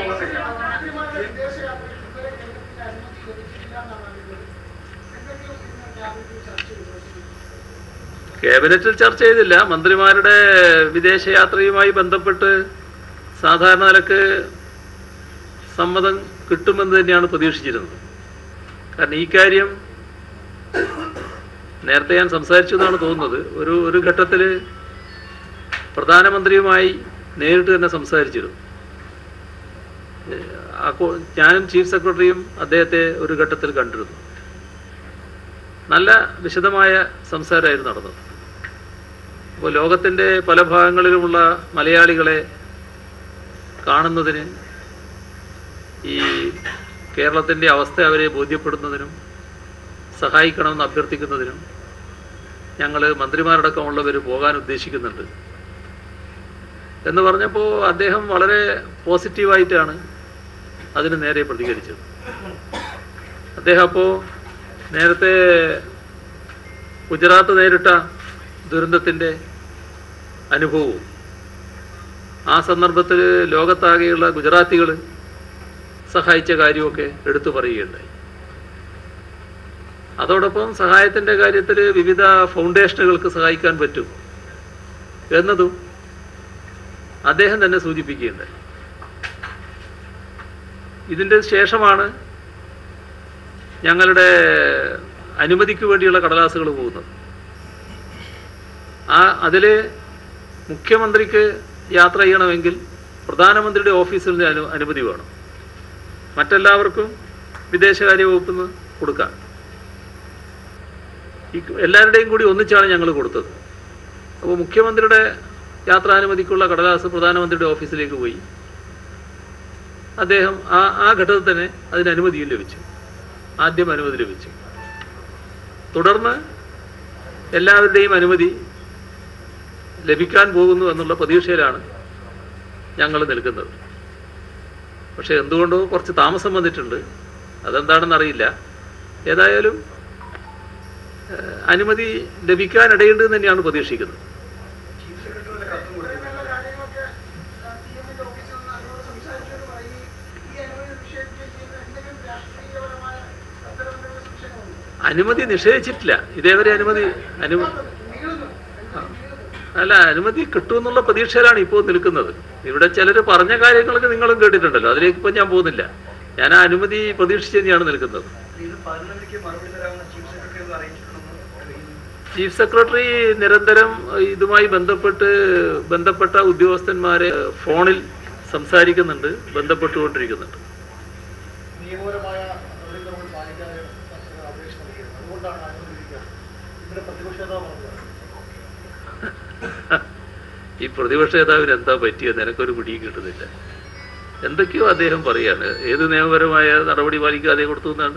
ക്യാബിനറ്റിൽ ചർച്ച ചെയ്തില്ല മന്ത്രിമാരുടെ വിദേശയാത്രയുമായി ബന്ധപ്പെട്ട് സാധാരണ നിലക്ക് സമ്മതം കിട്ടുമെന്ന് തന്നെയാണ് പ്രതീക്ഷിച്ചിരുന്നത് കാരണം ഈ കാര്യം നേരത്തെ ഞാൻ സംസാരിച്ചു എന്നാണ് തോന്നുന്നത് ഒരു ഒരു ഘട്ടത്തിൽ പ്രധാനമന്ത്രിയുമായി നേരിട്ട് തന്നെ സംസാരിച്ചിരുന്നു ഏഹ് അക്കോ- ഞാനും ചീഫ് സെക്രട്ടറിയും അദ്ദേഹത്തെ ഒരു ഘട്ടത്തിൽ കണ്ടിരുന്നു നല്ല വിശദമായ സംസാരമായിരുന്നു നടന്നത് അപ്പോൾ ലോകത്തിൻ്റെ പല ഭാഗങ്ങളിലുമുള്ള മലയാളികളെ കാണുന്നതിന് ഈ കേരളത്തിൻ്റെ അവസ്ഥ അവരെ ബോധ്യപ്പെടുന്നതിനും സഹായിക്കണമെന്ന് അഭ്യർത്ഥിക്കുന്നതിനും ഞങ്ങൾ മന്ത്രിമാരടക്കമുള്ളവർ പോകാൻ ഉദ്ദേശിക്കുന്നുണ്ട് എന്ന് പറഞ്ഞപ്പോൾ അദ്ദേഹം വളരെ പോസിറ്റീവായിട്ടാണ് അതിന് നേരെ പ്രതികരിച്ചത് അദ്ദേഹം അപ്പോൾ നേരത്തെ ഗുജറാത്ത് നേരിട്ട ദുരന്തത്തിൻ്റെ അനുഭവവും ആ സന്ദർഭത്തിൽ ലോകത്താകെയുള്ള ഗുജറാത്തികൾ സഹായിച്ച കാര്യമൊക്കെ എടുത്തു പറയുകയുണ്ടായി അതോടൊപ്പം സഹായത്തിൻ്റെ കാര്യത്തിൽ വിവിധ ഫൗണ്ടേഷനുകൾക്ക് സഹായിക്കാൻ പറ്റും എന്നതും അദ്ദേഹം തന്നെ സൂചിപ്പിക്കുകയുണ്ടായി ഇതിൻ്റെ ശേഷമാണ് ഞങ്ങളുടെ അനുമതിക്ക് വേണ്ടിയുള്ള കടലാസുകൾ പോകുന്നത് ആ അതിൽ മുഖ്യമന്ത്രിക്ക് യാത്ര ചെയ്യണമെങ്കിൽ പ്രധാനമന്ത്രിയുടെ ഓഫീസിൽ നിന്ന് അനു അനുമതി വേണം മറ്റെല്ലാവർക്കും വിദേശകാര്യ വകുപ്പിൽ നിന്ന് കൊടുക്കാം ഈ എല്ലാവരുടെയും കൂടി ഒന്നിച്ചാണ് ഞങ്ങൾ കൊടുത്തത് അപ്പോൾ മുഖ്യമന്ത്രിയുടെ യാത്രാനുമതിക്കുള്ള കടലാസ് പ്രധാനമന്ത്രിയുടെ ഓഫീസിലേക്ക് പോയി അദ്ദേഹം ആ ആ ഘട്ടത്തിൽ തന്നെ അതിന് അനുമതിയും ലഭിച്ചു ആദ്യം അനുമതി ലഭിച്ചു തുടർന്ന് എല്ലാവരുടെയും അനുമതി ലഭിക്കാൻ പോകുന്നു എന്നുള്ള പ്രതീക്ഷയിലാണ് ഞങ്ങൾ നിൽക്കുന്നത് പക്ഷെ എന്തുകൊണ്ടോ കുറച്ച് താമസം വന്നിട്ടുണ്ട് അതെന്താണെന്ന് അറിയില്ല ഏതായാലും ഏഹ്, അനുമതി ലഭിക്കാനിടയുണ്ട് എന്ന് തന്നെയാണ് പ്രതീക്ഷിക്കുന്നത് ചീഫ് സെക്രട്ടറിയുടെ കത്തും കൊടുത്തിട്ടുണ്ട് കാര്യങ്ങളൊക്കെ സിഎമ്മിന്റെ ഓഫീസിൽ നിന്ന് അതിനോട് സംസാരിച്ചത് പറയും ഈ അനുമതി നിഷേധിക്കുകയും എന്തെങ്കിലും രാഷ്ട്രീയപരമായ അത്തരത്തിലുള്ള സംശയങ്ങളുണ്ട് അനുമതി നിഷേധിച്ചിട്ടില്ല ഇതേവരെ അനുമതി അനു നീളുന്നു ആ. അല്ല അനുമതി കിട്ടുമെന്നുള്ള പ്രതീക്ഷയിലാണ് ഇപ്പോൾ നിൽക്കുന്നത് ഇവിടെ ചിലർ പറഞ്ഞ കാര്യങ്ങളൊക്കെ നിങ്ങളും കേട്ടിട്ടുണ്ടല്ലോ അതിലേക്ക് ഇപ്പോൾ ഞാൻ പോകുന്നില്ല ഞാൻ ആ അനുമതി പ്രതീക്ഷിച്ച് തന്നെയാണ് നിൽക്കുന്നത് ഇത് പതിനൊന്നരയ്ക്ക് മറുപടി തരാമെന്ന് ചീഫ് സെക്രട്ടറി ഒന്ന് അറിയിച്ചിട്ടുണ്ടെന്ന് അറിയുന്നു ചീഫ് സെക്രട്ടറി നിരന്തരം ഇതുമായി ബന്ധപ്പെട്ട് ബന്ധപ്പെട്ട ഉദ്യോഗസ്ഥന്മാരെ ഫോണിൽ സംസാരിക്കുന്നുണ്ട് ബന്ധപ്പെട്ടുകൊണ്ടിരിക്കുന്നുണ്ട് നിയമപരമായ നടപടിക്രമങ്ങൾ പാലിക്കാതെ കർഷകർ അപേക്ഷ നൽകിയത് അതുകൊണ്ടാണ് അനുവദിക്കുക ഇവിടെ പ്രതിപക്ഷ നേതാവ് പറഞ്ഞത് ഈ പ്രതിപക്ഷ നേതാവിന് എന്താ പറ്റിയത് നിനക്കൊരു പിടിയും കിട്ടുന്നില്ല എന്തൊക്കെയോ അദ്ദേഹം പറയാണ് ഏത് നിയമപരമായ നടപടി പാലിക്കാതെ കൊടുത്തു എന്നാണ്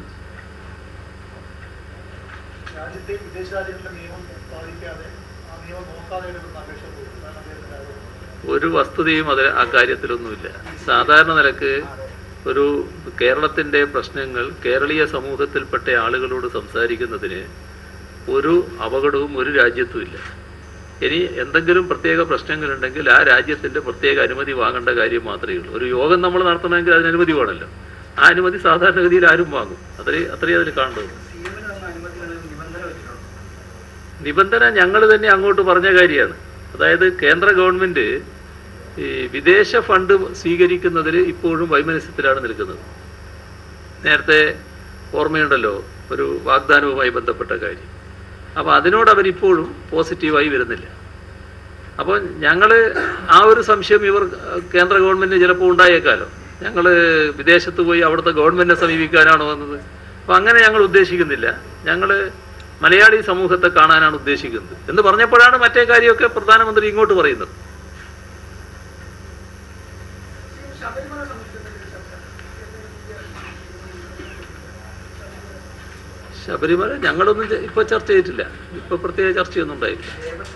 രാജ്യത്തെ വിദേശ രാജ്യങ്ങളിലെ നിയമം പാലിക്കാതെ ആ നിയമം നോക്കാതെ ഇടപെടുന്ന അപേക്ഷ കൊടുത്തു അതാണ് അദ്ദേഹത്തിന്റെ ആരോപണം ഒരു വസ്തുതയും അത് ആ കാര്യത്തിലൊന്നുമില്ല സാധാരണ നിലക്ക് ഒരു കേരളത്തിൻ്റെ പ്രശ്നങ്ങൾ കേരളീയ സമൂഹത്തിൽപ്പെട്ട ആളുകളോട് സംസാരിക്കുന്നതിന് ഒരു അപകടവും ഒരു രാജ്യത്തുമില്ല ഇനി എന്തെങ്കിലും പ്രത്യേക പ്രശ്നങ്ങളുണ്ടെങ്കിൽ ആ രാജ്യത്തിൻ്റെ പ്രത്യേക അനുമതി വാങ്ങേണ്ട കാര്യം മാത്രമേ ഉള്ളൂ ഒരു യോഗം നമ്മൾ നടത്തണമെങ്കിൽ അതിന് അനുമതി വേണമല്ലോ ആ അനുമതി സാധാരണഗതിയിൽ ആരും വാങ്ങും അത്രേ അത്രയേ അതിൽ കാണുന്നത് സി എമ്മിന് തന്ന അനുമതികളിൽ നിബന്ധന വെച്ചിട്ടുണ്ട് നിബന്ധന ഞങ്ങൾ തന്നെ അങ്ങോട്ട് പറഞ്ഞ കാര്യമാണ് അതായത് കേന്ദ്ര ഗവൺമെന്റ് ഈ വിദേശ ഫണ്ട് സ്വീകരിക്കുന്നതിൽ ഇപ്പോഴും വൈമനസ്യത്തിലാണ് നിൽക്കുന്നത് നേരത്തെ ഓർമ്മയുണ്ടല്ലോ ഒരു വാഗ്ദാനവുമായി ബന്ധപ്പെട്ട കാര്യം അപ്പോൾ അതിനോട് അവരിപ്പോഴും പോസിറ്റീവായി വരുന്നില്ല അപ്പോൾ ഞങ്ങൾ ആ ഒരു സംശയം ഇവർ കേന്ദ്ര ഗവൺമെന്റിന് ചിലപ്പോൾ ഉണ്ടായേക്കാലോ ഞങ്ങൾ വിദേശത്ത് പോയി അവിടുത്തെ ഗവൺമെന്റിനെ സമീപിക്കാനാണോ വന്നത് അപ്പോൾ അങ്ങനെ ഞങ്ങൾ ഉദ്ദേശിക്കുന്നില്ല ഞങ്ങൾ മലയാളി സമൂഹത്തെ കാണാനാണ് ഉദ്ദേശിക്കുന്നത് എന്ന് പറഞ്ഞപ്പോഴാണ് മറ്റേ കാര്യമൊക്കെ പ്രധാനമന്ത്രി ഇങ്ങോട്ട് പറയുന്നത് ശബരിമല സംബന്ധിച്ച ചർച്ച ശബരിമല ഞങ്ങളൊന്നും ചെ- ഇപ്പൊ ചർച്ച ചെയ്തിട്ടില്ല ഇപ്പൊ പ്രത്യേക ചർച്ചയൊന്നും ഉണ്ടായില്ല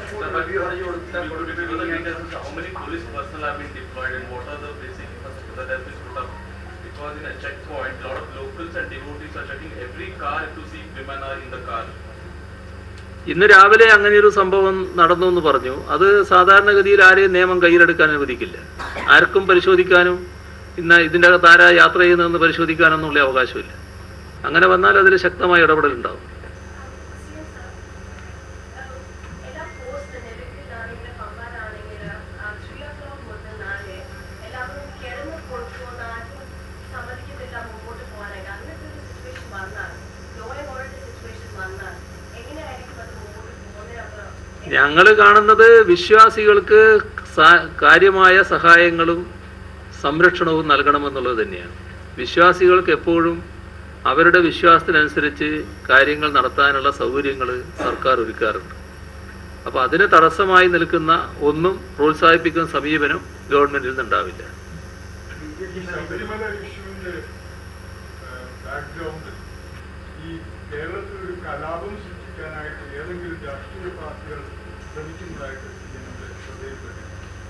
How many police personnel have been deployed and what are the basic infrastructure that has been put up? Because in a checkpoint, a lot of locals and devotees are checking every car to see women are in the car. ഇന്ന് രാവിലെ അങ്ങനെയൊരു സംഭവം നടന്നു എന്ന് പറഞ്ഞു അത് സാധാരണഗതിയിൽ ആരെയും നിയമം കയ്യിലെടുക്കാൻ അനുവദിക്കില്ല ആർക്കും പരിശോധിക്കാനും ഇന്ന് ഇതിൻ്റെ അകത്ത് ആരാ യാത്ര ചെയ്യുന്നതെന്ന് പരിശോധിക്കാനൊന്നുള്ള അവകാശമില്ല അങ്ങനെ വന്നാൽ അതിൽ ശക്തമായ ഇടപെടലുണ്ടാവും എല്ലാ പോസ്റ്റ് നെഗറ്റീവ് പമ്പാറാണെങ്കിൽ ത്രീ ഓ ക്ലോക്ക് മുതൽ നാളെ എല്ലാവരും കിടന്ന് കൊടുക്കുമെന്ന് ആർക്കും സമ്മതിക്കുന്നില്ല മുമ്പോട്ട് പോകാനായിട്ട് അങ്ങനത്തെ ഒരു സിറ്റുവേഷൻ വന്നാൽ ലോ ആൻഡ് ഓർഡർ സിറ്റുവേഷൻ വന്നാൽ എങ്ങനെയായിരിക്കും അത് മുമ്പോട്ട് പോകുന്നത് ഞങ്ങൾ കാണുന്നത് വിശ്വാസികൾക്ക് സാ- കാര്യമായ സഹായങ്ങളും സംരക്ഷണവും നൽകണമെന്നുള്ളത് തന്നെയാണ് വിശ്വാസികൾക്ക് എപ്പോഴും അവരുടെ വിശ്വാസത്തിനനുസരിച്ച് കാര്യങ്ങൾ നടത്താനുള്ള സൗകര്യങ്ങൾ സർക്കാർ ഒരുക്കാറുണ്ട് അപ്പോൾ അതിന് തടസ്സമായി നിൽക്കുന്ന ഒന്നും പ്രോത്സാഹിപ്പിക്കുന്ന സമീപനം ഗവൺമെന്റിൽ നിന്നുണ്ടാവില്ല ഈ ശബരിമല ഇഷ്യൂവിന്റെ ബാക്ക്ഗ്രൗണ്ടിൽ ഈ കേരളത്തിൽ ഒരു കലാപം സൃഷ്ടിക്കാനായിട്ട് ഏതെങ്കിലും രാഷ്ട്രീയ പാർട്ടികൾ ശ്രമിക്കുന്നതായിട്ട് ഇതിന്റെ ശ്രദ്ധയിൽപ്പെട്ടു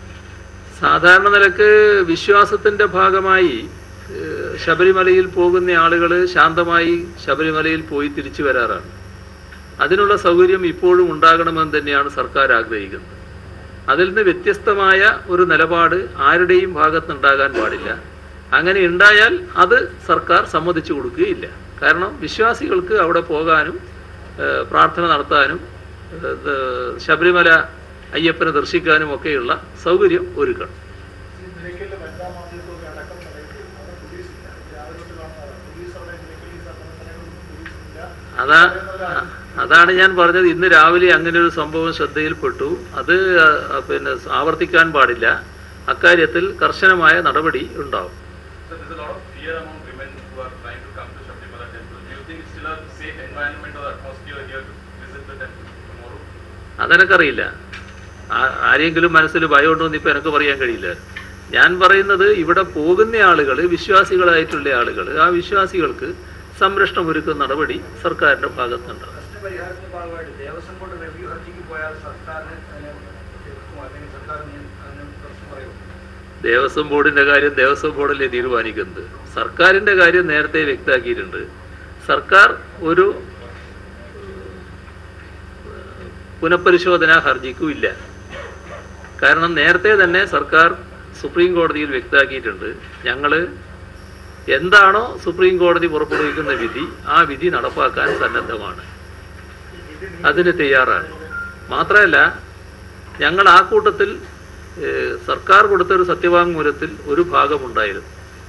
സാധാരണ നിലക്ക് വിശ്വാസത്തിന്റെ ഭാഗമായി ഏഹ്, ശബരിമലയിൽ പോകുന്ന ആളുകൾ ശാന്തമായി ശബരിമലയിൽ പോയി തിരിച്ചു വരാറാണ് അതിനുള്ള സൗകര്യം ഇപ്പോഴും ഉണ്ടാകണമെന്ന് തന്നെയാണ് സർക്കാർ ആഗ്രഹിക്കുന്നത് അതിൽ നിന്ന് വ്യത്യസ്തമായ ഒരു നിലപാട് ആരുടെയും ഭാഗത്തുനിന്നുണ്ടാകാൻ പാടില്ല അങ്ങനെ ഉണ്ടായാൽ അത് സർക്കാർ സമ്മതിച്ചു കൊടുക്കുകയില്ല കാരണം വിശ്വാസികൾക്ക് അവിടെ പോകാനും ഏഹ്, പ്രാർത്ഥന നടത്താനും ഏഹ്, ഇത് ശബരിമല അയ്യപ്പനെ ദർശിക്കാനും ഒക്കെയുള്ള സൗകര്യം ഒരുക്കണം ഈ നിലയ്ക്കലിലെ വനിതാ മാധ്യമത്തൊക്കെ അടക്കം പറയുന്നത് അവിടെ പോലീസ് ഇല്ല രാവിലെ തൊട്ട് കാണുന്നതാണ് പോലീസ് അവിടെ നിലയ്ക്കൽ ഈ സ്ഥലങ്ങളിലൊന്നും പോലീസ് ഇല്ല അതാ അതാണ് ഞാൻ പറഞ്ഞത് ഇന്ന് രാവിലെ അങ്ങനെ ഒരു സംഭവം ശ്രദ്ധയിൽപ്പെട്ടു അത് ആ, പിന്നെ ആവർത്തിക്കാൻ പാടില്ല അക്കാര്യത്തിൽ കർശനമായ നടപടി ഉണ്ടാവും So there's a lot of fear among women who are trying to come to Shabrimala temple. Do you think it's still a safe environment or atmosphere here to visit the temple tomorrow? അതെനക്കറിയില്ല ആ- ആരെങ്കിലും മനസ്സിൽ ഭയമുണ്ടോ എന്ന് ഇപ്പം എനിക്ക് പറയാൻ കഴിയില്ല ഞാൻ പറയുന്നത് ഇവിടെ പോകുന്ന ആളുകൾ വിശ്വാസികളായിട്ടുള്ള ആളുകൾ ആ വിശ്വാസികൾക്ക് സംരക്ഷണം ഒരുക്കുന്ന നടപടി സർക്കാരിന്റെ ഭാഗത്തുണ്ടാവും പ്രശ്നപരിഹാരത്തിന്റെ ഭാഗമായിട്ട് ദേവസ്വം ബോർഡ് റിവ്യൂ ഹർജിക്ക് പോയാൽ സർക്കാരിന് അതിനെ എതിർക്കുമോ അല്ലെങ്കിൽ സർക്കാർ അതിന് പ്രശ്നം പറയുമോ ദേവസ്വം ബോർഡിന്റെ കാര്യം ദേവസ്വം ബോർഡല്ലേ തീരുമാനിക്കുന്നത് സർക്കാരിന്റെ കാര്യം നേരത്തെ വ്യക്തമാക്കിയിട്ടുണ്ട് സർക്കാർ ഒരു പുനഃപരിശോധനാ ഹർജിക്കും ഇല്ല കാരണം നേരത്തെ തന്നെ സർക്കാർ സുപ്രീം കോടതിയിൽ വ്യക്തമാക്കിയിട്ടുണ്ട് ഞങ്ങൾ എന്താണോ സുപ്രീം കോടതി പുറപ്പെടുവിക്കുന്ന വിധി ആ വിധി നടപ്പാക്കാൻ സന്നദ്ധമാണ് അതിന് തയ്യാറാണ് മാത്രമല്ല ഞങ്ങൾ ആ കൂട്ടത്തിൽ ഏഹ്, സർക്കാർ കൊടുത്ത ഒരു സത്യവാങ്മൂലത്തിൽ ഒരു ഭാഗമുണ്ടായിരുന്നു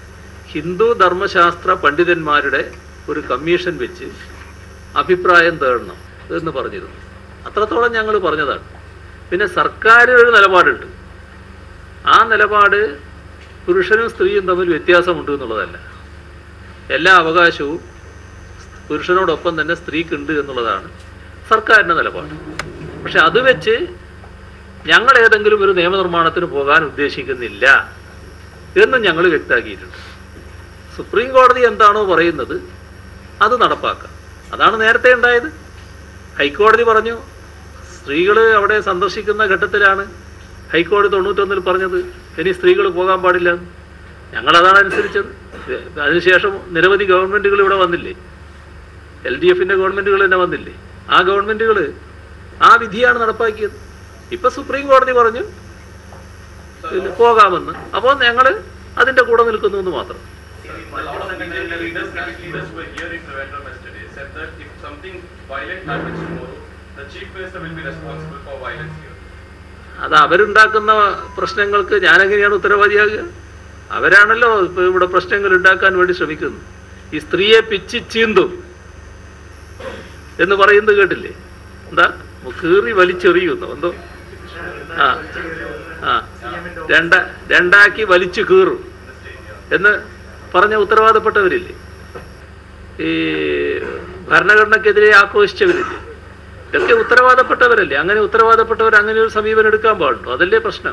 ഹിന്ദു ധർമ്മശാസ്ത്ര പണ്ഡിതന്മാരുടെ ഒരു കമ്മീഷൻ വെച്ച് അഭിപ്രായം തേടണം എന്ന് പറഞ്ഞിരുന്നു അത്രത്തോളം ഞങ്ങൾ പറഞ്ഞതാണ് പിന്നെ സർക്കാർ ഒരു നിലപാടുണ്ട് ആ നിലപാട് പുരുഷനും സ്ത്രീയും തമ്മിൽ വ്യത്യാസമുണ്ട് എന്നുള്ളതല്ല എല്ലാ അവകാശവും പുരുഷനോടൊപ്പം തന്നെ സ്ത്രീക്കുണ്ട് എന്നുള്ളതാണ് സർക്കാരിൻ്റെ നിലപാട് പക്ഷെ അത് വെച്ച് ഞങ്ങൾ ഏതെങ്കിലും ഒരു നിയമനിർമ്മാണത്തിന് പോകാൻ ഉദ്ദേശിക്കുന്നില്ല എന്നും ഞങ്ങൾ വ്യക്തമാക്കിയിട്ടുണ്ട് സുപ്രീം കോടതി എന്താണോ പറയുന്നത് അത് നടപ്പാക്കാം അതാണ് നേരത്തെ ഉണ്ടായത് ഹൈക്കോടതി പറഞ്ഞു സ്ത്രീകൾ അവിടെ സന്ദർശിക്കുന്ന ഘട്ടത്തിലാണ് ഹൈക്കോടതി തൊണ്ണൂറ്റൊന്നിൽ പറഞ്ഞത് ഇനി സ്ത്രീകൾ പോകാൻ പാടില്ല എന്ന്. ഞങ്ങളതാണ് അനുസരിച്ചത് അതിനുശേഷം നിരവധി ഗവൺമെൻറ്റുകൾ ഇവിടെ വന്നില്ലേ എൽ ഡി എഫിൻ്റെ ഗവൺമെൻറ്റുകൾ തന്നെ വന്നില്ലേ ആ ഗവൺമെൻറ്റുകൾ ആ വിധിയാണ് നടപ്പാക്കിയത് ഇപ്പം സുപ്രീം കോടതി പറഞ്ഞു പിന്നെ പോകാമെന്ന് അപ്പോൾ ഞങ്ങൾ അതിൻ്റെ കൂടെ നിൽക്കുന്നു എന്ന് മാത്രം A lot of Indian leaders, leaders who were here in Trivandrum yesterday said that if something violent happens tomorrow, the chief minister will be responsible for violence here. അത് അവരുണ്ടാക്കുന്ന പ്രശ്നങ്ങൾക്ക് ഞാനെങ്ങനെയാണ് ഉത്തരവാദിയാകുക അവരാണല്ലോ ഇപ്പൊ ഇവിടെ പ്രശ്നങ്ങൾ ഉണ്ടാക്കാൻ വേണ്ടി ശ്രമിക്കുന്നത് ഈ സ്ത്രീയെ പിച്ചി ചീന്തും എന്ന് പറയുന്നത് കേട്ടില്ലേ എന്താ കീറി വലിച്ചെറിയുന്നു എന്തോ ആ ആ രണ്ട രണ്ടാക്കി വലിച്ചു കീറും എന്ന് പറഞ്ഞ ഉത്തരവാദപ്പെട്ടവരില്ലേ ഈ ഭരണഘടനക്കെതിരെ ആക്രോശിച്ചവരില്ലേ ഇതൊക്കെ ഉത്തരവാദപ്പെട്ടവരല്ലേ അങ്ങനെ ഉത്തരവാദപ്പെട്ടവർ അങ്ങനെ ഒരു സമീപനം എടുക്കാൻ പാടുണ്ടോ അതല്ലേ പ്രശ്നം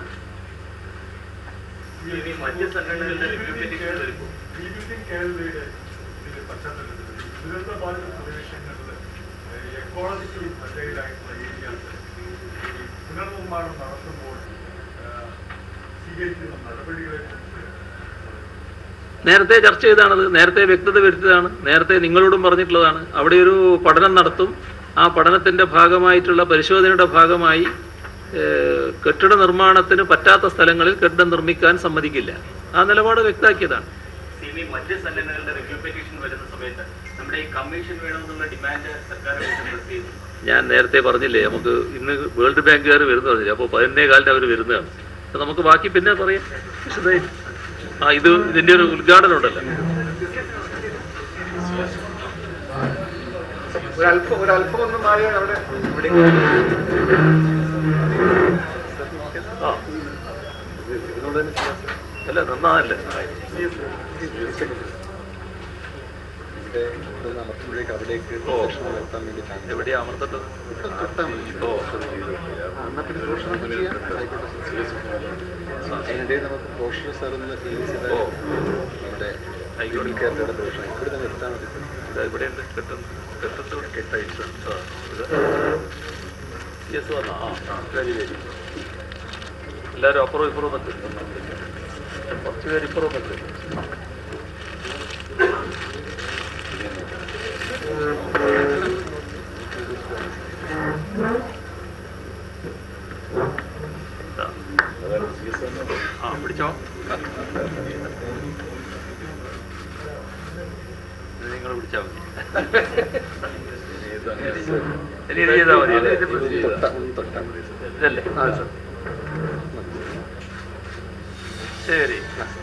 റീബിൽഡിംഗ് കേരളയുടെ ഇതിന്റെ പശ്ചാത്തലത്തിൽ ദുരന്ത ബാധിത പ്രദേശങ്ങളിൽ എക്കോളജിക്കലി ഫ്രജൈലായിട്ടുള്ള ഏരിയാസ് ഈ പുനർനിർമ്മാണം നടത്തുമ്പോൾ ആ, സ്വീകരിക്കുന്ന നടപടികളെ കുറിച്ച് നേരത്തെ ചർച്ച ചെയ്താണത് നേരത്തെ വ്യക്തത വരുത്തിയതാണ് നേരത്തെ നിങ്ങളോടും പറഞ്ഞിട്ടുള്ളതാണ് അവിടെ ഒരു പഠനം നടത്തും ആ പഠനത്തിന്റെ ഭാഗമായിട്ടുള്ള പരിശോധനയുടെ ഭാഗമായി ഏഹ്, കെട്ടിട നിർമ്മാണത്തിന് പറ്റാത്ത സ്ഥലങ്ങളിൽ കെട്ടിടം നിർമ്മിക്കാൻ സമ്മതിക്കില്ല ആ നിലപാട് വ്യക്തമാക്കിയതാണ് സിമി മറ്റ് സംഘടനകളുടെ റിവ്യൂ പെറ്റീഷൻ വരുന്ന സമയത്ത് നമ്മുടെ ഈ കമ്മീഷൻ വേണമെന്നുള്ള ഡിമാൻഡ് സർക്കാർ പ്രസ് ചെയ്തു ഞാൻ നേരത്തെ പറഞ്ഞില്ലേ നമുക്ക് ഇന്ന് വേൾഡ് ബാങ്കുകാർ വരുന്ന പറഞ്ഞില്ലേ അപ്പോൾ പതിനേ കാലിന് അവർ വരുന്നതാണ് അപ്പൊ നമുക്ക് ബാക്കി പിന്നെ പറയാം വിശദമായിട്ട് ആ ഇത് ഇതിന്റെ ഒരു ഉദ്ഘാടനം ഉണ്ടല്ലോ ഒരല്പം ഒരല്പം ഒന്ന് മാറി അവിടെ ആ അല്ല നന്നാണല്ലേ ഓ എവിടെയാ അമർത്തേണ്ടത് ഓ അതിനിടെ നമുക്ക് ബ്രോഷർ സാർ ഒന്ന് റിലീസ് ചെയ്താൽ ഓ നമ്മുടെ ആയിക്കോട്ടെ. കേരളയുടെ ബ്രോഷർ ഇവിടെ തന്നെ എടുത്താൽ മതി ഇതാ ഇവിടെയുണ്ട് കെട്ടുന്നു കെട്ടത്തോടെ കെട്ടയച്ചു ആ ഇത് യെസ് വന്നാ ആ ആ ശരി ശരി എല്ലാവരും അപ്പുറം ഇപ്പുറം നിൽക്കും കുറച്ച് പേര് ഇപ്പുറം നിൽക്കും ഇതാ. ആ പിടിച്ചോ നിങ്ങൾ പിടിച്ചാൽ മതി ഇനി ഇത് ചെയ്താൽ മതി അല്ലേ തൊട്ടാ ഒന്ന് തൊട്ടാൽ മതി സാർ ഇതല്ലേ ശരി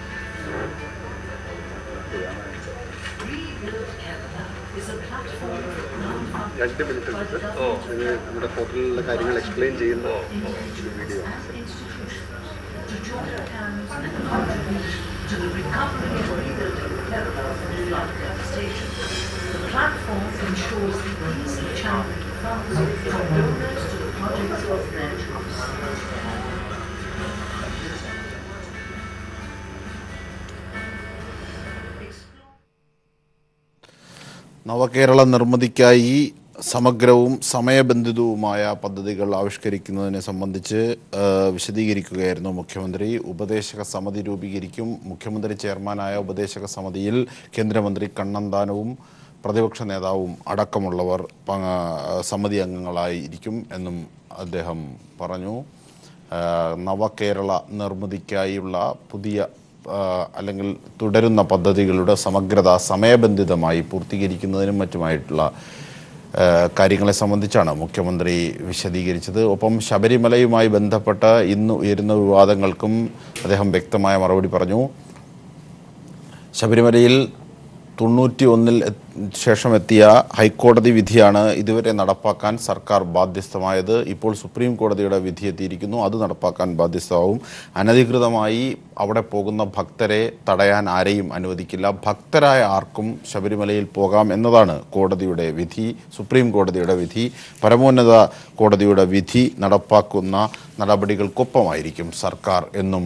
രണ്ട് മിനിറ്റ് ഉണ്ട് സാർ ഓ ഇത് നമ്മുടെ പോർട്ടലിലുള്ള കാര്യങ്ങൾ എക്സ്പ്ലെയിൻ ചെയ്യുന്ന ഒരു വീഡിയോ ആണ് sir to join hands and contribute to the recovery and rebuilding of Kerala's flood devastation. The platform ensures the easy channeling of funds from donors to the projects of their choice. നവകേരള നിർമ്മിതിക്കായി സമഗ്രവും സമയബന്ധിതവുമായ പദ്ധതികൾ ആവിഷ്കരിക്കുന്നതിനെ സംബന്ധിച്ച് ആ, വിശദീകരിക്കുകയായിരുന്നു മുഖ്യമന്ത്രി ഉപദേശക സമിതി രൂപീകരിക്കും മുഖ്യമന്ത്രി ചെയർമാനായ ഉപദേശക സമിതിയിൽ കേന്ദ്രമന്ത്രി കണ്ണന്താനവും പ്രതിപക്ഷ നേതാവും അടക്കമുള്ളവർ പങ്ക- സമിതി അംഗങ്ങളായിരിക്കും എന്നും അദ്ദേഹം പറഞ്ഞു ആ, നവകേരള നിർമ്മിതിക്കായുള്ള പുതിയ ആ, അല്ലെങ്കിൽ തുടരുന്ന പദ്ധതികളുടെ സമഗ്രത സമയബന്ധിതമായി പൂർത്തീകരിക്കുന്നതിനും മറ്റുമായിട്ടുള്ള ആ, കാര്യങ്ങളെ സംബന്ധിച്ചാണ് മുഖ്യമന്ത്രി വിശദീകരിച്ചത് ഒപ്പം ശബരിമലയുമായി ബന്ധപ്പെട്ട ഇന്ന് ഉയരുന്ന വിവാദങ്ങൾക്കും അദ്ദേഹം വ്യക്തമായ മറുപടി പറഞ്ഞു ശബരിമലയിൽ തൊണ്ണൂറ്റി ഒന്നിൽ ശേഷം എത്തിയ ഹൈക്കോടതി വിധിയാണ് ഇതുവരെ നടപ്പാക്കാൻ സർക്കാർ ബാധ്യസ്ഥമായത് ഇപ്പോൾ സുപ്രീം കോടതിയുടെ വിധി എത്തിയിരിക്കുന്നു അത് നടപ്പാക്കാൻ ബാധ്യസ്ഥമാവും അനധികൃതമായി അവിടെ പോകുന്ന ഭക്തരെ തടയാൻ ആരെയും അനുവദിക്കില്ല ഭക്തരായ ആർക്കും ശബരിമലയിൽ പോകാം എന്നതാണ് കോടതിയുടെ വിധി സുപ്രീം കോടതിയുടെ വിധി പരമോന്നത കോടതിയുടെ വിധി നടപ്പാക്കുന്ന നടപടികൾക്കൊപ്പമായിരിക്കും സർക്കാർ എന്നും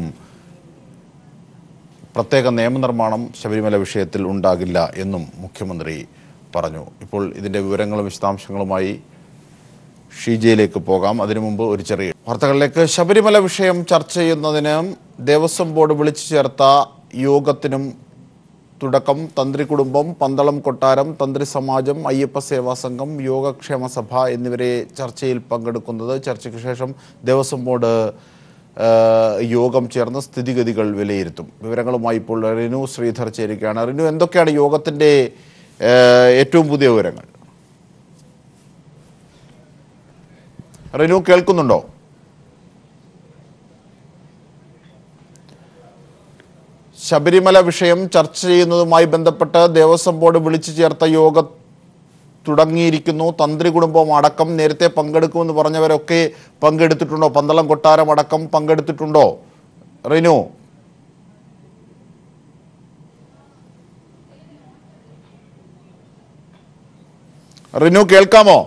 പ്രത്യേക നിയമനിർമ്മാണം ശബരിമല വിഷയത്തിൽ ഉണ്ടാകില്ല എന്നും മുഖ്യമന്ത്രി പറഞ്ഞു ഇപ്പോൾ ഇതിൻ്റെ വിവരങ്ങളും വിശദാംശങ്ങളുമായി ഷീജയിലേക്ക് പോകാം അതിനു മുമ്പ് ഒരു ചെറിയ വാർത്തകളിലേക്ക് ശബരിമല വിഷയം ചർച്ച ചെയ്യുന്നതിന് ദേവസ്വം ബോർഡ് വിളിച്ചു ചേർത്ത യോഗത്തിനും തുടക്കം തന്ത്രി കുടുംബം പന്തളം കൊട്ടാരം തന്ത്രി സമാജം അയ്യപ്പ സേവാ സംഘം യോഗക്ഷേമ സഭ എന്നിവരെ ചർച്ചയിൽ പങ്കെടുക്കുന്നത് ചർച്ചയ്ക്ക് ശേഷം ദേവസ്വം ബോർഡ് ആ, യോഗം ചേർന്ന് സ്ഥിതിഗതികൾ വിലയിരുത്തും വിവരങ്ങളുമായി ഇപ്പോൾ റിനു ശ്രീധർ ചേരുകയാണ് റിനു എന്തൊക്കെയാണ് യോഗത്തിന്റെ ആ, ഏറ്റവും പുതിയ വിവരങ്ങൾ റിനു കേൾക്കുന്നുണ്ടോ ശബരിമല വിഷയം ചർച്ച ചെയ്യുന്നതുമായി ബന്ധപ്പെട്ട് ദേവസ്വം ബോർഡ് വിളിച്ചു ചേർത്ത യോഗ തുടങ്ങിയിരിക്കുന്നു തന്ത്രി കുടുംബം അടക്കം നേരത്തെ പങ്കെടുക്കുമെന്ന് പറഞ്ഞവരൊക്കെ പങ്കെടുത്തിട്ടുണ്ടോ പന്തളം കൊട്ടാരം അടക്കം പങ്കെടുത്തിട്ടുണ്ടോ റിനു റിനു കേൾക്കാമോ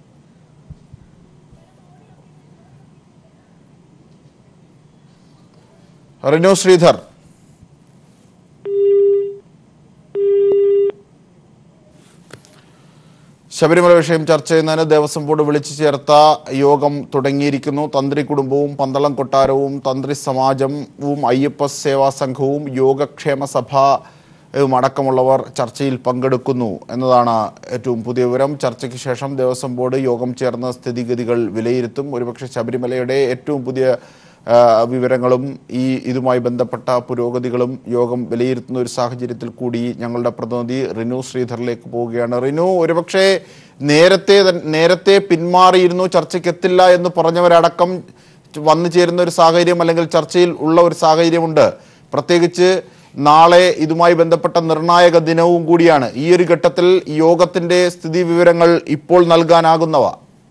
റിനു ശ്രീധർ ശബരിമല വിഷയം ചർച്ച ചെയ്യുന്നതിന് ദേവസ്വം ബോർഡ് വിളിച്ചു ചേർത്ത യോഗം തുടങ്ങിയിരിക്കുന്നു തന്ത്രി കുടുംബവും പന്തളം കൊട്ടാരവും തന്ത്രി സമാജവും അയ്യപ്പ സേവാ സംഘവും യോഗക്ഷേമ സഭയും അടക്കമുള്ളവർ ചർച്ചയിൽ പങ്കെടുക്കുന്നു എന്നതാണ് ഏറ്റവും പുതിയ വിവരം ചർച്ചയ്ക്ക് ശേഷം ദേവസ്വം ബോർഡ് യോഗം ചേർന്ന് സ്ഥിതിഗതികൾ വിലയിരുത്തും ഒരുപക്ഷെ ശബരിമലയുടെ ഏറ്റവും പുതിയ ആ, വിവരങ്ങളും ഈ ഇതുമായി ബന്ധപ്പെട്ട പുരോഗതികളും യോഗം വിലയിരുത്തുന്ന ഒരു സാഹചര്യത്തിൽ കൂടി ഞങ്ങളുടെ പ്രതിനിധി റിനു ശ്രീധറിലേക്ക് പോവുകയാണ് റിനു ഒരുപക്ഷെ നേരത്തെ തൻ- നേരത്തെ പിന്മാറിയിരുന്നു ചർച്ചയ്ക്ക് എത്തില്ല എന്ന് പറഞ്ഞവരടക്കം വന്നു ചേരുന്ന ഒരു സാഹചര്യം അല്ലെങ്കിൽ ചർച്ചയിൽ ഉള്ള ഒരു സാഹചര്യമുണ്ട് പ്രത്യേകിച്ച് നാളെ ഇതുമായി ബന്ധപ്പെട്ട നിർണായക ദിനവും കൂടിയാണ് ഈ ഒരു ഘട്ടത്തിൽ യോഗത്തിന്റെ സ്ഥിതി വിവരങ്ങൾ ഇപ്പോൾ നൽകാനാകുന്നവ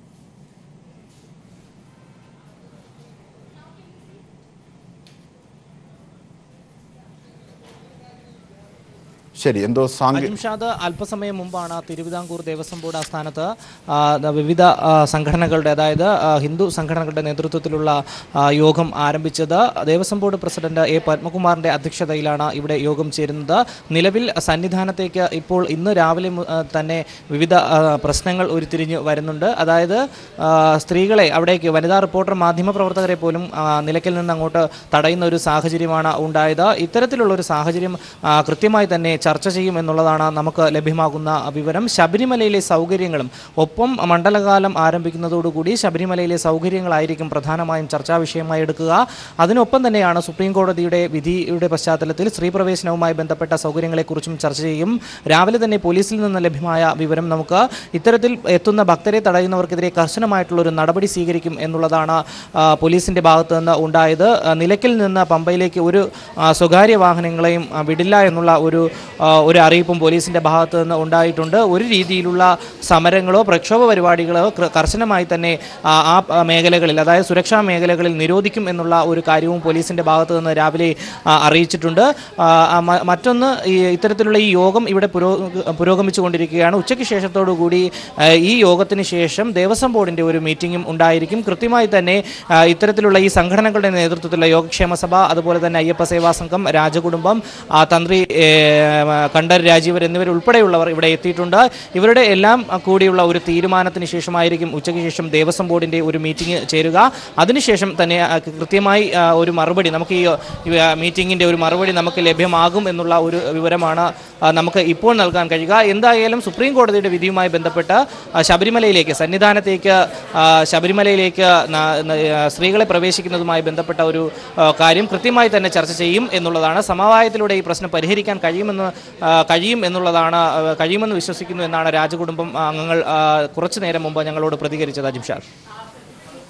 ശരി എന്തോ സാങ്കേ അജിംഷാദ് അല്പസമയം മുമ്പാണ് തിരുവിതാംകൂർ ദേവസ്വം ബോർഡ് ആസ്ഥാനത്ത് ആ, ദ- വിവിധ ആ, സംഘടനകളുടെ അതായത് ആ, ഹിന്ദു സംഘടനകളുടെ നേതൃത്വത്തിലുള്ള ആ, യോഗം ആരംഭിച്ചത് ദേവസ്വം ബോർഡ് പ്രസിഡന്റ് എ പത്മകുമാറിന്റെ അധ്യക്ഷതയിലാണ് ഇവിടെ യോഗം ചേരുന്നത് നിലവിൽ സന്നിധാനത്തേക്ക് ഇപ്പോൾ ഇന്ന് രാവിലെ മു- ആ, തന്നെ വിവിധ ആ, പ്രശ്നങ്ങൾ ഉരുത്തിരിഞ്ഞ് വരുന്നുണ്ട് അതായത് ആ, സ്ത്രീകളെ അവിടേക്ക് വനിതാ റിപ്പോർട്ടർ മാധ്യമപ്രവർത്തകരെ പോലും ആ, നിലയ്ക്കൽ നിന്ന് അങ്ങോട്ട് തടയുന്ന ഒരു സാഹചര്യമാണ് ഉണ്ടായത് ഇത്തരത്തിലുള്ള ഒരു സാഹചര്യം ആ, കൃത്യമായി തന്നെ ചർച്ച ചെയ്യും എന്നുള്ളതാണ് നമുക്ക് ലഭ്യമാകുന്ന വിവരം ശബരിമലയിലെ സൗകര്യങ്ങളും ഒപ്പം മണ്ഡലകാലം ആരംഭിക്കുന്നതോടുകൂടി ശബരിമലയിലെ സൗകര്യങ്ങളായിരിക്കും പ്രധാനമായും ചർച്ചാ വിഷയമായി എടുക്കുക അതിനൊപ്പം തന്നെയാണ് സുപ്രീം കോടതിയുടെ വിധിയുടെ പശ്ചാത്തലത്തിൽ സ്ത്രീ പ്രവേശനവുമായി ബന്ധപ്പെട്ട സൗകര്യങ്ങളെക്കുറിച്ചും ചർച്ച ചെയ്യും രാവിലെ തന്നെ പോലീസിൽ നിന്ന് ലഭ്യമായ വിവരം നമുക്ക് ഇത്തരത്തിൽ എത്തുന്ന ഭക്തരെ തടയുന്നവർക്കെതിരെ കർശനമായിട്ടുള്ള ഒരു നടപടി സ്വീകരിക്കും എന്നുള്ളതാണ് ആ, പോലീസിന്റെ ഭാഗത്ത് നിന്ന് ഉണ്ടായത് ആ, നിലയ്ക്കൽ നിന്ന് പമ്പയിലേക്ക് ഒരു ആ, സ്വകാര്യ വാഹനങ്ങളെയും ആ, വിടില്ല എന്നുള്ള ഒരു ആ, ഒരു അറിയിപ്പും പോലീസിന്റെ ഭാഗത്ത് നിന്ന് ഉണ്ടായിട്ടുണ്ട് ഒരു രീതിയിലുള്ള സമരങ്ങളോ പ്രക്ഷോഭ പരിപാടികളോ കൃ- കർശനമായി തന്നെ ആ ആ പ- മേഖലകളിൽ അതായത് സുരക്ഷാ മേഖലകളിൽ നിരോധിക്കും എന്നുള്ള ഒരു കാര്യവും പോലീസിന്റെ ഭാഗത്ത് നിന്ന് രാവിലെ ആ, അറിയിച്ചിട്ടുണ്ട് ആ, ആ, മ- മറ്റൊന്ന് ഈ ഇത്തരത്തിലുള്ള ഈ യോഗം ഇവിടെ പുരോ പുരോഗമിച്ചുകൊണ്ടിരിക്കുകയാണ് ഉച്ചയ്ക്ക് ശേഷത്തോടു കൂടി ആ, ഈ യോഗത്തിന് ശേഷം ദേവസ്വം ബോർഡിന്റെ ഒരു മീറ്റിംഗും ഉണ്ടായിരിക്കും കൃത്യമായി തന്നെ ആ, ഇത്തരത്തിലുള്ള ഈ സംഘടനകളുടെ നേതൃത്വത്തിലുള്ള യോഗക്ഷേമ സഭ അതുപോലെ തന്നെ അയ്യപ്പ സേവാ സംഘം രാജകുടുംബം ആ, തന്ത്രി ഏ, കണ്ഠർ രാജീവർ എന്നിവർ ഉൾപ്പെടെയുള്ളവർ ഇവിടെ എത്തിയിട്ടുണ്ട് ഇവരുടെ എല്ലാം കൂടിയുള്ള ഒരു തീരുമാനത്തിന് ശേഷമായിരിക്കും ഉച്ചയ്ക്ക് ശേഷം ദേവസ്വം ബോർഡിന്റെ ഒരു മീറ്റിംഗ് ചേരുക അതിനുശേഷം തന്നെ ആ, കൃത്യമായി ആ, ഒരു മറുപടി നമുക്ക് ഈ ഈ, ആ, മീറ്റിംഗിന്റെ ഒരു മറുപടി നമുക്ക് ലഭ്യമാകും എന്നുള്ള ഒരു വിവരമാണ് ആ, നമുക്ക് ഇപ്പോൾ നൽകാൻ കഴിയുക എന്തായാലും സുപ്രീം കോടതിയുടെ വിധിയുമായി ബന്ധപ്പെട്ട് ആ, ശബരിമലയിലേക്ക് സന്നിധാനത്തേക്ക് ആ, ശബരിമലയിലേക്ക് ന- ന- ആ, സ്ത്രീകളെ പ്രവേശിക്കുന്നതുമായി ബന്ധപ്പെട്ട ഒരു ആ, കാര്യം കൃത്യമായി തന്നെ ചർച്ച ചെയ്യും എന്നുള്ളതാണ് സമവായത്തിലൂടെ ഈ പ്രശ്നം പരിഹരിക്കാൻ കഴിയുമെന്ന് ആ, കഴിയും എന്നുള്ളതാണ് ആ, കഴിയുമെന്ന് വിശ്വസിക്കുന്നു എന്നാണ് രാജകുടുംബം അംഗങ്ങൾ ആ, കുറച്ചു നേരം മുമ്പ് ഞങ്ങളോട് പ്രതികരിച്ചത് അജിംഷാദ്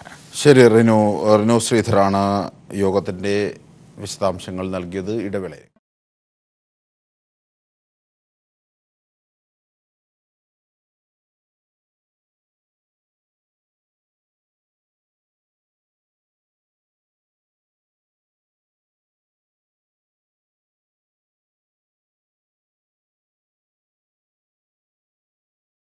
ശരി റിനു റിനു ശ്രീധറാണ് യോഗത്തിന്റെ വിശദാംശങ്ങൾ നൽകിയത് ഇടവേളയിൽ